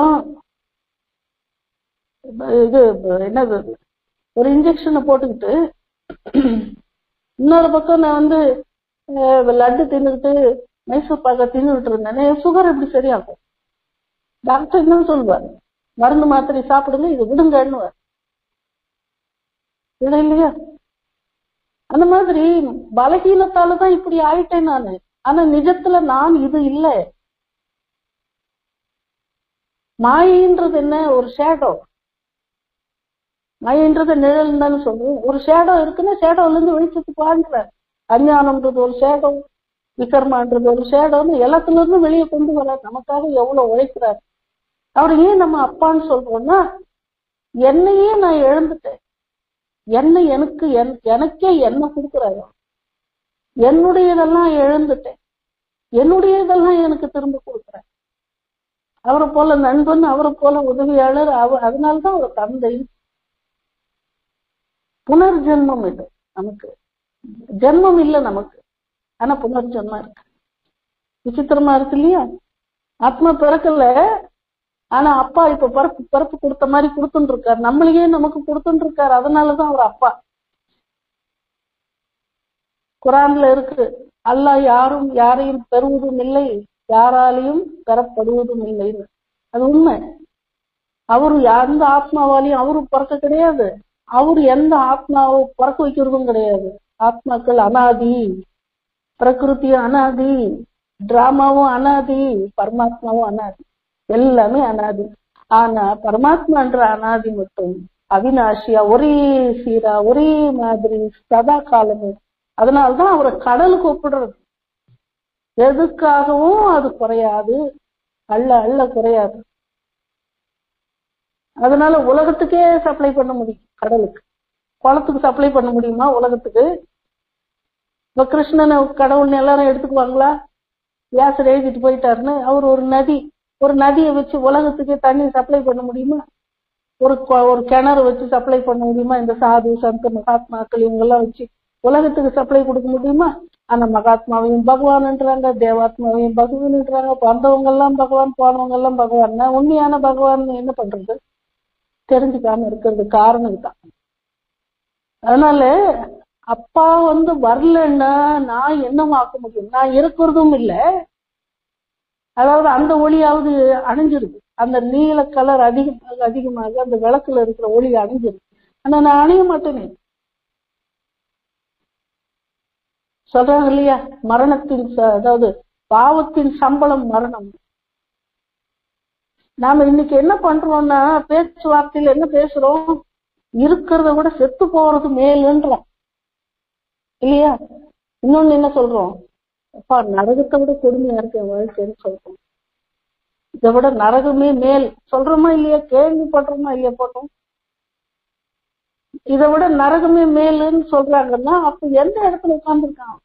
இது என்னது ஒரு இன்ஜெக்ஷனை போட்டுக்கிட்டு இன்னொரு பக்கம் நான் வந்து லட்டு தின்னுக்கிட்டு மைசூர் பாக்க தின்னுட்டு இருந்தேன் சுகர் எப்படி சரியாகும் டாக்டர் என்ன சொல்லுவாரு மருந்து மாத்திரை சாப்பிடுங்க இது விடுங்கன்னு விட இல்லையா அந்த மாதிரி பலகீனத்தால தான் இப்படி ஆயிட்டேன் நானு ஆனா நிஜத்துல நான் இது இல்லை மாயின்றது என்ன ஒரு ஷேடோ மாயன்றது நிழல் தானே சொல்றோம் ஒரு ஷேடோ இருக்குன்னா ஷேடோல இருந்து வெளிச்சத்துக்கு வாழ்ற அஞ்ஞானம்ன்றது ஒரு ஷேடோ விக்ரமான்றது ஒரு ஷேடோன்னு எல்லாத்துல இருந்து வெளியே கொண்டு வர நமக்காக எவ்வளவு உழைக்கிறார் அவர் ஏன் நம்ம அப்பான்னு சொல்றோம்னா என்னையே நான் இழந்துட்டேன் என்ன எனக்கு எனக்கே என்ன கொடுக்குறாரு என்னுடையதெல்லாம் இழந்துட்டேன் என்னுடையதெல்லாம் எனக்கு திரும்ப கொடுக்குறேன் அவரை போல நண்பன் அவரை போல உதவியாளர் அவ அதனால்தான் அவர் தந்தை புனர்ஜென்மம் இது நமக்கு ஜென்மம் இல்லை நமக்கு ஆனா புனர்ஜென்மம் இருக்கு விசித்திரமா இருக்கு இல்லையா ஆத்மா பிறக்கல ஆனா அப்பா இப்ப பிறப்பு பிறப்பு கொடுத்த மாதிரி கொடுத்துட்டு இருக்காரு நம்மளையே நமக்கு கொடுத்துட்டு இருக்காரு அதனாலதான் அவர் அப்பா குரான்ல இருக்கு அல்லாஹ் யாரும் யாரையும் பெறுவதும் இல்லை யாராலையும் பெறப்படுவதும் இல்லைன்னு அது உண்மை அவரு எந்த ஆத்மாவாலையும் அவரு பிறக்க கிடையாது அவரு எந்த ஆத்மாவை பிறக்க வைக்கிறதும் கிடையாது ஆத்மாக்கள் அனாதி பிரகிருத்தியும் அனாதி டிராமாவும் அனாதி பரமாத்மாவும் அனாதி எல்லாமே அனாதி ஆனா பரமாத்மான்ற அனாதி மட்டும் அவினாஷியா ஒரே சீரா ஒரே மாதிரி சதா காலமும் அதனால்தான் அவரை கடலுக்கு ஒப்பிடுறது எதுக்காகவும் அது குறையாது அள்ள அள்ள குறையாது அதனால உலகத்துக்கே சப்ளை பண்ண முடியும் கடலுக்கு குளத்துக்கு சப்ளை பண்ண முடியுமா உலகத்துக்கு இப்ப கிருஷ்ணனை கடவுள்னு எல்லாரும் எடுத்துக்குவாங்களா வியாசர் எழுதிட்டு போயிட்டாருன்னு அவர் ஒரு நதி ஒரு நதியை வச்சு உலகத்துக்கு தண்ணி சப்ளை பண்ண முடியுமா ஒரு ஒரு கிணறு வச்சு சப்ளை பண்ண முடியுமா இந்த சாது சந்த மகாத்மாக்கள் இவங்கெல்லாம் வச்சு உலகத்துக்கு சப்ளை கொடுக்க முடியுமா ஆனா மகாத்மாவையும் பகவான்ன்றாங்க தேவாத்மாவையும் பகவான்ன்றாங்க வந்தவங்க எல்லாம் பகவான் போனவங்க எல்லாம் பகவான் உண்மையான பகவான் என்ன பண்றது தெரிஞ்சுக்காம இருக்கிறது காரணம் தான் அதனால அப்பா வந்து வரலன்னா நான் என்னமாக்க முடியும் நான் இருக்கிறதும் இல்லை அதாவது அந்த ஒளியாவது அணைஞ்சிருக்கு அந்த நீல கலர் அதிகமாக அதிகமாக அந்த விளக்குல இருக்கிற ஒளி அணைஞ்சிருக்கு ஆனா நான் அணைய மாட்டேனே சொல்றாங்க இல்லையா மரணத்தின் ச- அதாவது பாவத்தின் சம்பளம் மரணம் நாம இன்னைக்கு என்ன பண்றோம்னா பேச்சுவார்த்தையில என்ன பேசுறோம் இருக்கிறத விட செத்து போறது மேலுன்றோம் இல்லையா இன்னொன்னு என்ன சொல்றோம் அப்பா நரகத்தை விட கொடுமையா இருக்கு என் வாழ்க்கைன்னு சொல்றோம் இதை விட நரகமே மேல் சொல்றோமா இல்லையா கேள்விப்படுறோமா இல்லையா போட்டோம் இதை விட நரகமே மேலுன்னு சொல்றாங்கன்னா அப்ப எந்த இடத்துல உட்கார்ந்துருக்கான்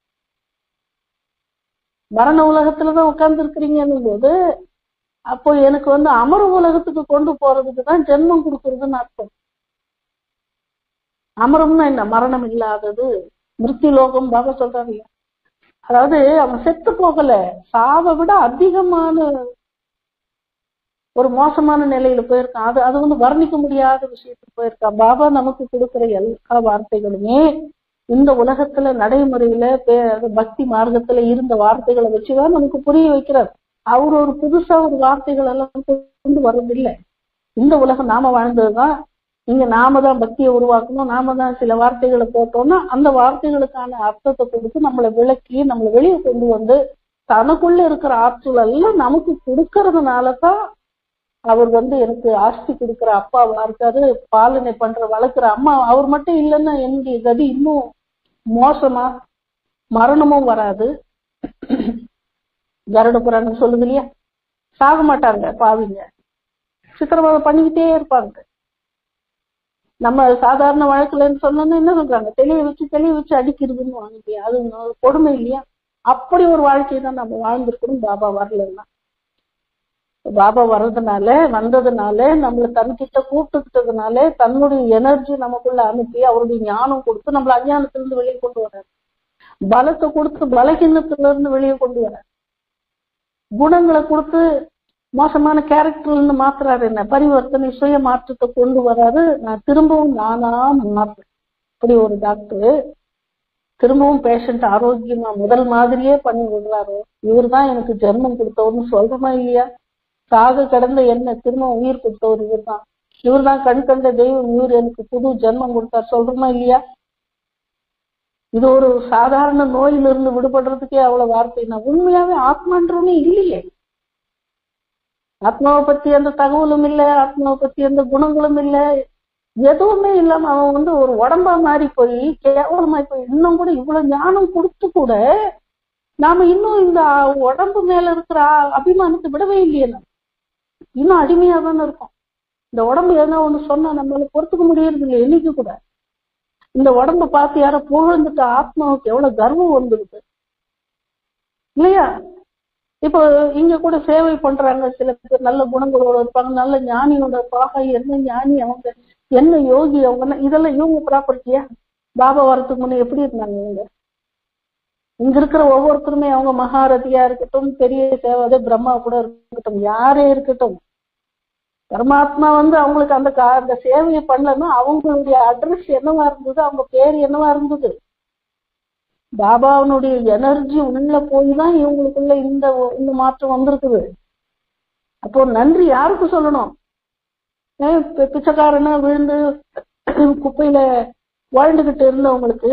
மரண உலகத்துலதான் உட்கார்ந்து இருக்கிறீங்கன்னும் போது அப்போ எனக்கு வந்து அமர உலகத்துக்கு கொண்டு போறதுக்கு தான் ஜென்மம் கொடுக்கறதுன்னு அர்த்தம் அமரம்னா என்ன மரணம் இல்லாதது மிருத்தி லோகம் பாபா சொல்றாங்க இல்லையா அதாவது அவன் செத்து போகல சாவை விட அதிகமான ஒரு மோசமான நிலையில போயிருக்கான் அது அது வந்து வர்ணிக்க முடியாத விஷயத்துக்கு போயிருக்கான் பாபா நமக்கு கொடுக்கிற எல்லா வார்த்தைகளுமே இந்த உலகத்துல நடைமுறையில பே- அது பக்தி மார்க்கத்துல இருந்த வார்த்தைகளை வச்சுதான் நமக்கு புரிய வைக்கிறார் அவர் ஒரு புதுசா ஒரு வார்த்தைகள் எல்லாம் கொண்டு வர்றதில்லை இந்த உலகம் நாம வாழ்ந்ததுதான் இங்க நாம தான் பக்தியை உருவாக்கணும் நாம தான் சில வார்த்தைகளை போட்டோம்னா அந்த வார்த்தைகளுக்கான அர்த்தத்தை கொடுத்து நம்மளை விளக்கி நம்மளை வெளியே கொண்டு வந்து தனக்குள்ள இருக்கிற ஆற்றல் எல்லாம் நமக்கு கொடுக்கறதுனால தான் அவர் வந்து எனக்கு ஆஸ்தி கொடுக்கிற அப்பாவா இருக்காரு பாலனை பண்ற வளர்க்குற அம்மா அவர் மட்டும் இல்லைன்னா என்னுடைய கதி இன்னும் மோசமா மரணமும் வராது கருட புராணம் சொல்லுது இல்லையா சாக மாட்டாங்க பாவிங்க சித்திரவதை பண்ணிக்கிட்டே இருப்பாங்க நம்ம சாதாரண வழக்குலன்னு சொன்னோம்னா என்ன சொல்றாங்க தெளிய வச்சு தெளிய வச்சு அடிக்கிறதுன்னு வாங்க அது ஒரு கொடுமை இல்லையா அப்படி ஒரு வாழ்க்கையை தான் நம்ம வாழ்ந்திருக்கணும் பாபா வரலன்னா பாபா வர்றதுனால வந்ததுனால நம்மளை தன்கிட்ட கூப்பிட்டுக்கிட்டதுனால தன்னுடைய எனர்ஜி நமக்குள்ள அனுப்பி அவருடைய ஞானம் கொடுத்து நம்மள அஞ்ஞானத்திலிருந்து வெளியே கொண்டு வர்றாரு பலத்தை கொடுத்து பலகீனத்துல இருந்து வெளியே கொண்டு வர்றாரு குணங்களை கொடுத்து மோசமான கேரக்டர்ல இருந்து மாத்துறாரு என்ன பரிவர்த்தனை சுய மாற்றத்தை கொண்டு வராரு நான் திரும்பவும் நானா மாற்றேன் அப்படி ஒரு டாக்டர் திரும்பவும் பேஷண்ட் ஆரோக்கியமா முதல் மாதிரியே பண்ணி விடுறாரு இவர் தான் எனக்கு ஜென்மம் கொடுத்தவர்னு சொல்றோமா இல்லையா சாக கடந்த என்ன திரும்ப உயிர் கொடுத்தவர் இவர் தான் இவர் தான் கண் கண்ட தெய்வம் இவர் எனக்கு புது ஜென்மம் கொடுத்தார் சொல்றோமா இல்லையா இது ஒரு சாதாரண நோயிலிருந்து விடுபடுறதுக்கே அவ்வளவு வார்த்தை நான் உண்மையாவே ஆத்மான்றவனே இல்லையே ஆத்மாவை பத்தி அந்த தகவலும் இல்ல ஆத்மாவை பத்தி அந்த குணங்களும் இல்ல எதுவுமே இல்லாம அவன் வந்து ஒரு உடம்பா மாறி போய் கேவலமாய் போய் இன்னும் கூட இவ்வளவு ஞானம் கொடுத்து கூட நாம இன்னும் இந்த உடம்பு மேல இருக்கிற அபிமானத்தை விடவே இல்லையே நம்ம இன்னும் அடிமையா தானே இருக்கோம் இந்த உடம்பு எதனா ஒண்ணு சொன்னா நம்மளால பொறுத்துக்க முடியறது இல்லை என்னைக்கு கூட இந்த உடம்ப பார்த்து யாரோ புகழ்ந்துட்ட ஆத்மாவுக்கு எவ்வளவு கர்வம் வந்துருது இல்லையா இப்போ இங்க கூட சேவை பண்றாங்க சில பேர் நல்ல குணங்களோட இருப்பாங்க நல்ல ஞானியோட இருப்பாங்க என்ன ஞானி அவங்க என்ன யோகி அவங்க இதெல்லாம் இவங்க ப்ராப்பர்ட்டியா பாபா வரத்துக்கு முன்னே எப்படி இருந்தாங்க இவங்க இங்க இருக்கிற ஒவ்வொருத்தருமே அவங்க மகாரதியா இருக்கட்டும் பெரிய சேவாதே பிரம்மா கூட இருக்கட்டும் யாரே இருக்கட்டும் பரமாத்மா வந்து அவங்களுக்கு அந்த கா அந்த சேவையை பண்ணலன்னா அவங்களுடைய அட்ரஸ் என்னவா இருந்தது அவங்க பேர் என்னவா இருந்தது பாபாவனுடைய எனர்ஜி உள்ள போய் தான் இவங்களுக்குள்ள இந்த இந்த மாற்றம் வந்திருக்குது அப்போ நன்றி யாருக்கு சொல்லணும் ஏன் பி- பிச்சைக்காரனா விழுந்து குப்பையில வாழ்ந்துகிட்டு இருந்தவங்களுக்கு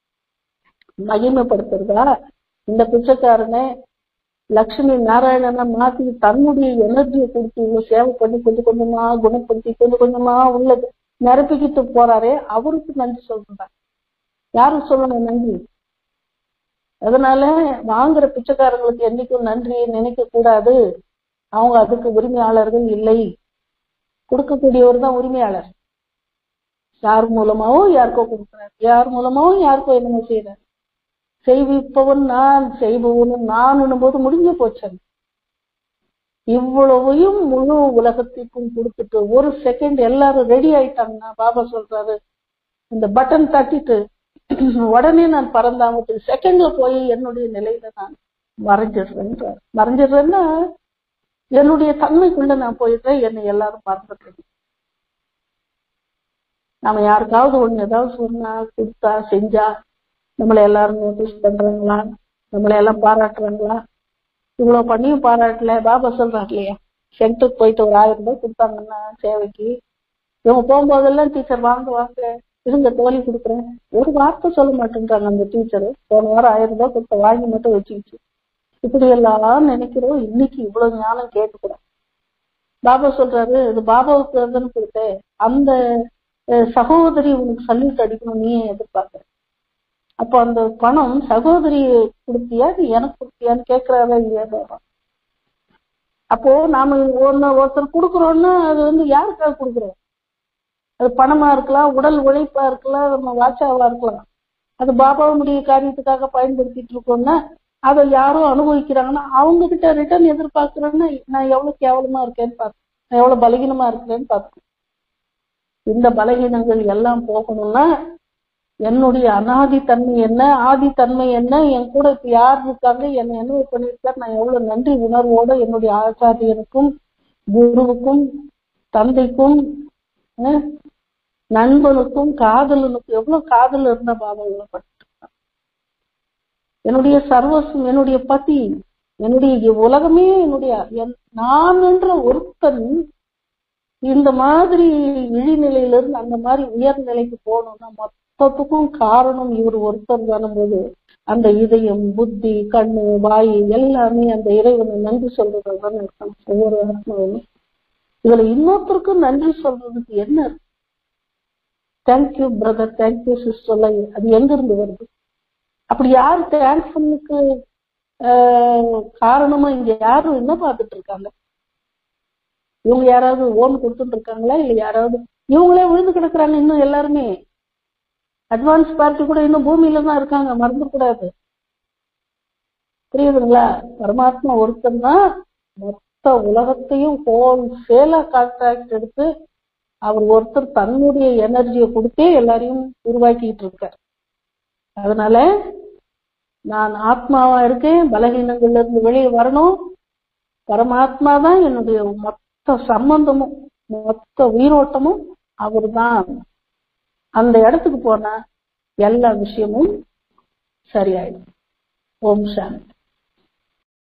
மகிமைப்படுத்துறதா இந்த பிச்சைக்காரனை லட்சுமி நாராயணனை மாத்தி தன்னுடைய எனர்ஜியை கொடுத்து இவ்வளவு சேவை பண்ணி கொஞ்சம் கொஞ்சமா குணப்படுத்தி கொஞ்சம் கொஞ்சமா உள்ளது நிரப்பிக்கிட்டு போறாரே அவருக்கு நன்றி சொல்றாங்க யாருக்கு சொல்லணும் நன்றி அதனால வாங்குற பிச்சைக்காரங்களுக்கு என்னைக்கும் நன்றியை நினைக்க கூடாது அவங்க அதுக்கு உரிமையாளர்கள் இல்லை கொடுக்கக்கூடியவர் தான் உரிமையாளர் யார் மூலமாவும் யாருக்கோ கொடுக்குறாரு யார் மூலமாவும் யாருக்கோ என்னமோ செய்யறாரு செய்விப்பவன் நான் செய்பவனும் நான் போது முடிஞ்சு போச்சு இவ்வளவையும் முழு உலகத்திற்கும் கொடுத்துட்டு ஒரு செகண்ட் எல்லாரும் ரெடி ஆயிட்டாங்கன்னா பாபா சொல்றாரு இந்த பட்டன் தட்டிட்டு உடனே நான் பறந்தாமட்டு செகண்ட்ல போய் என்னுடைய நிலையில நான் மறைஞ்சிடுறேன்றார் மறைஞ்சிடுறேன்னா என்னுடைய தன்மைக்குள்ள நான் போயிடுறேன் என்னை எல்லாரும் மறந்துடுறேன் நாம யாருக்காவது ஒண்ணு ஏதாவது சொன்னா கொடுத்தா செஞ்சா நம்மளை எல்லாரும் நோட்டீஸ் பண்றாங்களா நம்மளை எல்லாம் பாராட்டுறாங்களா இவ்வளவு பண்ணியும் பாராட்டல பாபா சொல்றாங்க இல்லையா சென்டருக்கு போயிட்டு ஒரு ஆயிரம் ரூபாய் கொடுத்தாங்கன்னா சேவைக்கு இவங்க போகும்போதெல்லாம் டீச்சர் வாங்க வாங்க இருங்க தோழி கொடுக்குறேன் ஒரு வார்த்தை சொல்ல மாட்டேன்றாங்க அந்த டீச்சர் போன வாரம் ஆயிரம் ரூபாய் கொடுத்த வாங்கி மட்டும் வச்சுக்கிச்சு இப்படி எல்லாம் நினைக்கிறோம் இன்னைக்கு இவ்வளவு ஞானம் கேட்டுக்கிறோம் பாபா சொல்றாரு இது பாபாவுக்கு தானே கொடுத்தேன் அந்த அஹ், சகோதரி உனக்கு சல்யூட் அடிக்கணும் நீ ஏன் எதிர்பார்க்கற அப்போ அந்த பணம் சகோதரி கொடுத்தியா நீ எனக்கு கொடுத்தியான்னு கேட்கிறாரா இல்லையா பாபா அப்போ நாம ஒன்னு ஒருத்தர் கொடுக்குறோம்னா அது வந்து யாருக்காக கொடுக்குறோம் அது பணமா இருக்கலாம் உடல் உழைப்பா இருக்கலாம் நம்ம வாட்சாவா இருக்கலாம் அது பாபாவுடைய காரியத்துக்காக பயன்படுத்திட்டு இருக்கோம்னா அதை யாரோ அனுபவிக்கிறாங்கன்னா அவங்க கிட்ட ரிட்டர்ன் எதிர்பார்க்கறேன்னா நான் எவ்வளவு கேவலமா இருக்கேன்னு பார்க்கணும் நான் எவ்வளவு பலகீனமா இருக்கேன்னு பார்க்கணும் இந்த பலகீனங்கள் எல்லாம் போகணும்னா என்னுடைய அனாதி தன்மை என்ன ஆதி தன்மை என்ன என் கூட இப்ப யார் இருக்காங்க என்ன என்ன பண்ணிருக்காரு நான் எவ்வளவு நன்றி உணர்வோட என்னுடைய ஆச்சாரியனுக்கும் குருவுக்கும் தந்தைக்கும் அஹ், நண்பனுக்கும் காதலனுக்கும் எவ்வளவு காதல் இருந்த பாபாவை பட்டு என்னுடைய சர்வஸ்வம் என்னுடைய பதி என்னுடைய உலகமே என்னுடைய என்- நான் என்ற ஒருத்தன் இந்த மாதிரி இழிநிலையிலிருந்து அந்த மாதிரி உயர்நிலைக்கு போகணும்னா மொத்தத்துக்கும் காரணம் இவர் ஒருத்தர் தானும் போது அந்த இதயம் புத்தி கண்ணு வாய் எல்லாமே அந்த இறைவனை நன்றி சொல்றது தானே இருக்கணும் ஒவ்வொரு ஆத்மாவும் இதுல இன்னொருத்தருக்கும் நன்றி சொல்றதுக்கு என்ன இருக்கு தேங்க்யூ பிரதர் தேங்க்யூ சிஸ்டர் அது எங்க இருந்து வருது அப்படி யாரு தேங்க்ஃபுல்லுக்கு காரணமா இங்க யாரும் என்ன பார்த்துட்டு இருக்காங்க இவங்க யாராவது ஓன் கொடுத்துட்டு இருக்காங்களா இல்ல யாராவது இவங்களே விழுந்து கிடக்குறாங்க இன்னும் எல்லாருமே அட்வான்ஸ் பார்ட்டி கூட இன்னும் பூமியில தான் இருக்காங்க மறந்துடக்கூடாது புரியுதுங்களா பரமாத்மா ஒருத்தன் தான் மொத்த உலகத்தையும் ஹோல் சேலா கான்ட்ராக்ட் எடுத்து அவர் ஒருத்தர் தன்னுடைய எனர்ஜியை கொடுத்தே எல்லாரையும் உருவாக்கிட்டு இருக்கார் அதனால நான் ஆத்மாவா இருக்கேன் பலகீனங்கள்ல இருந்து வெளியே வரணும் பரமாத்மா தான் என்னுடைய மொத்த சம்பந்தமும் மொத்த உயிரோட்டமும் அவர்தான் அந்த இடத்துக்கு போனா எல்லா விஷயமும் சரியாயிடும் ஓம் சாந்தி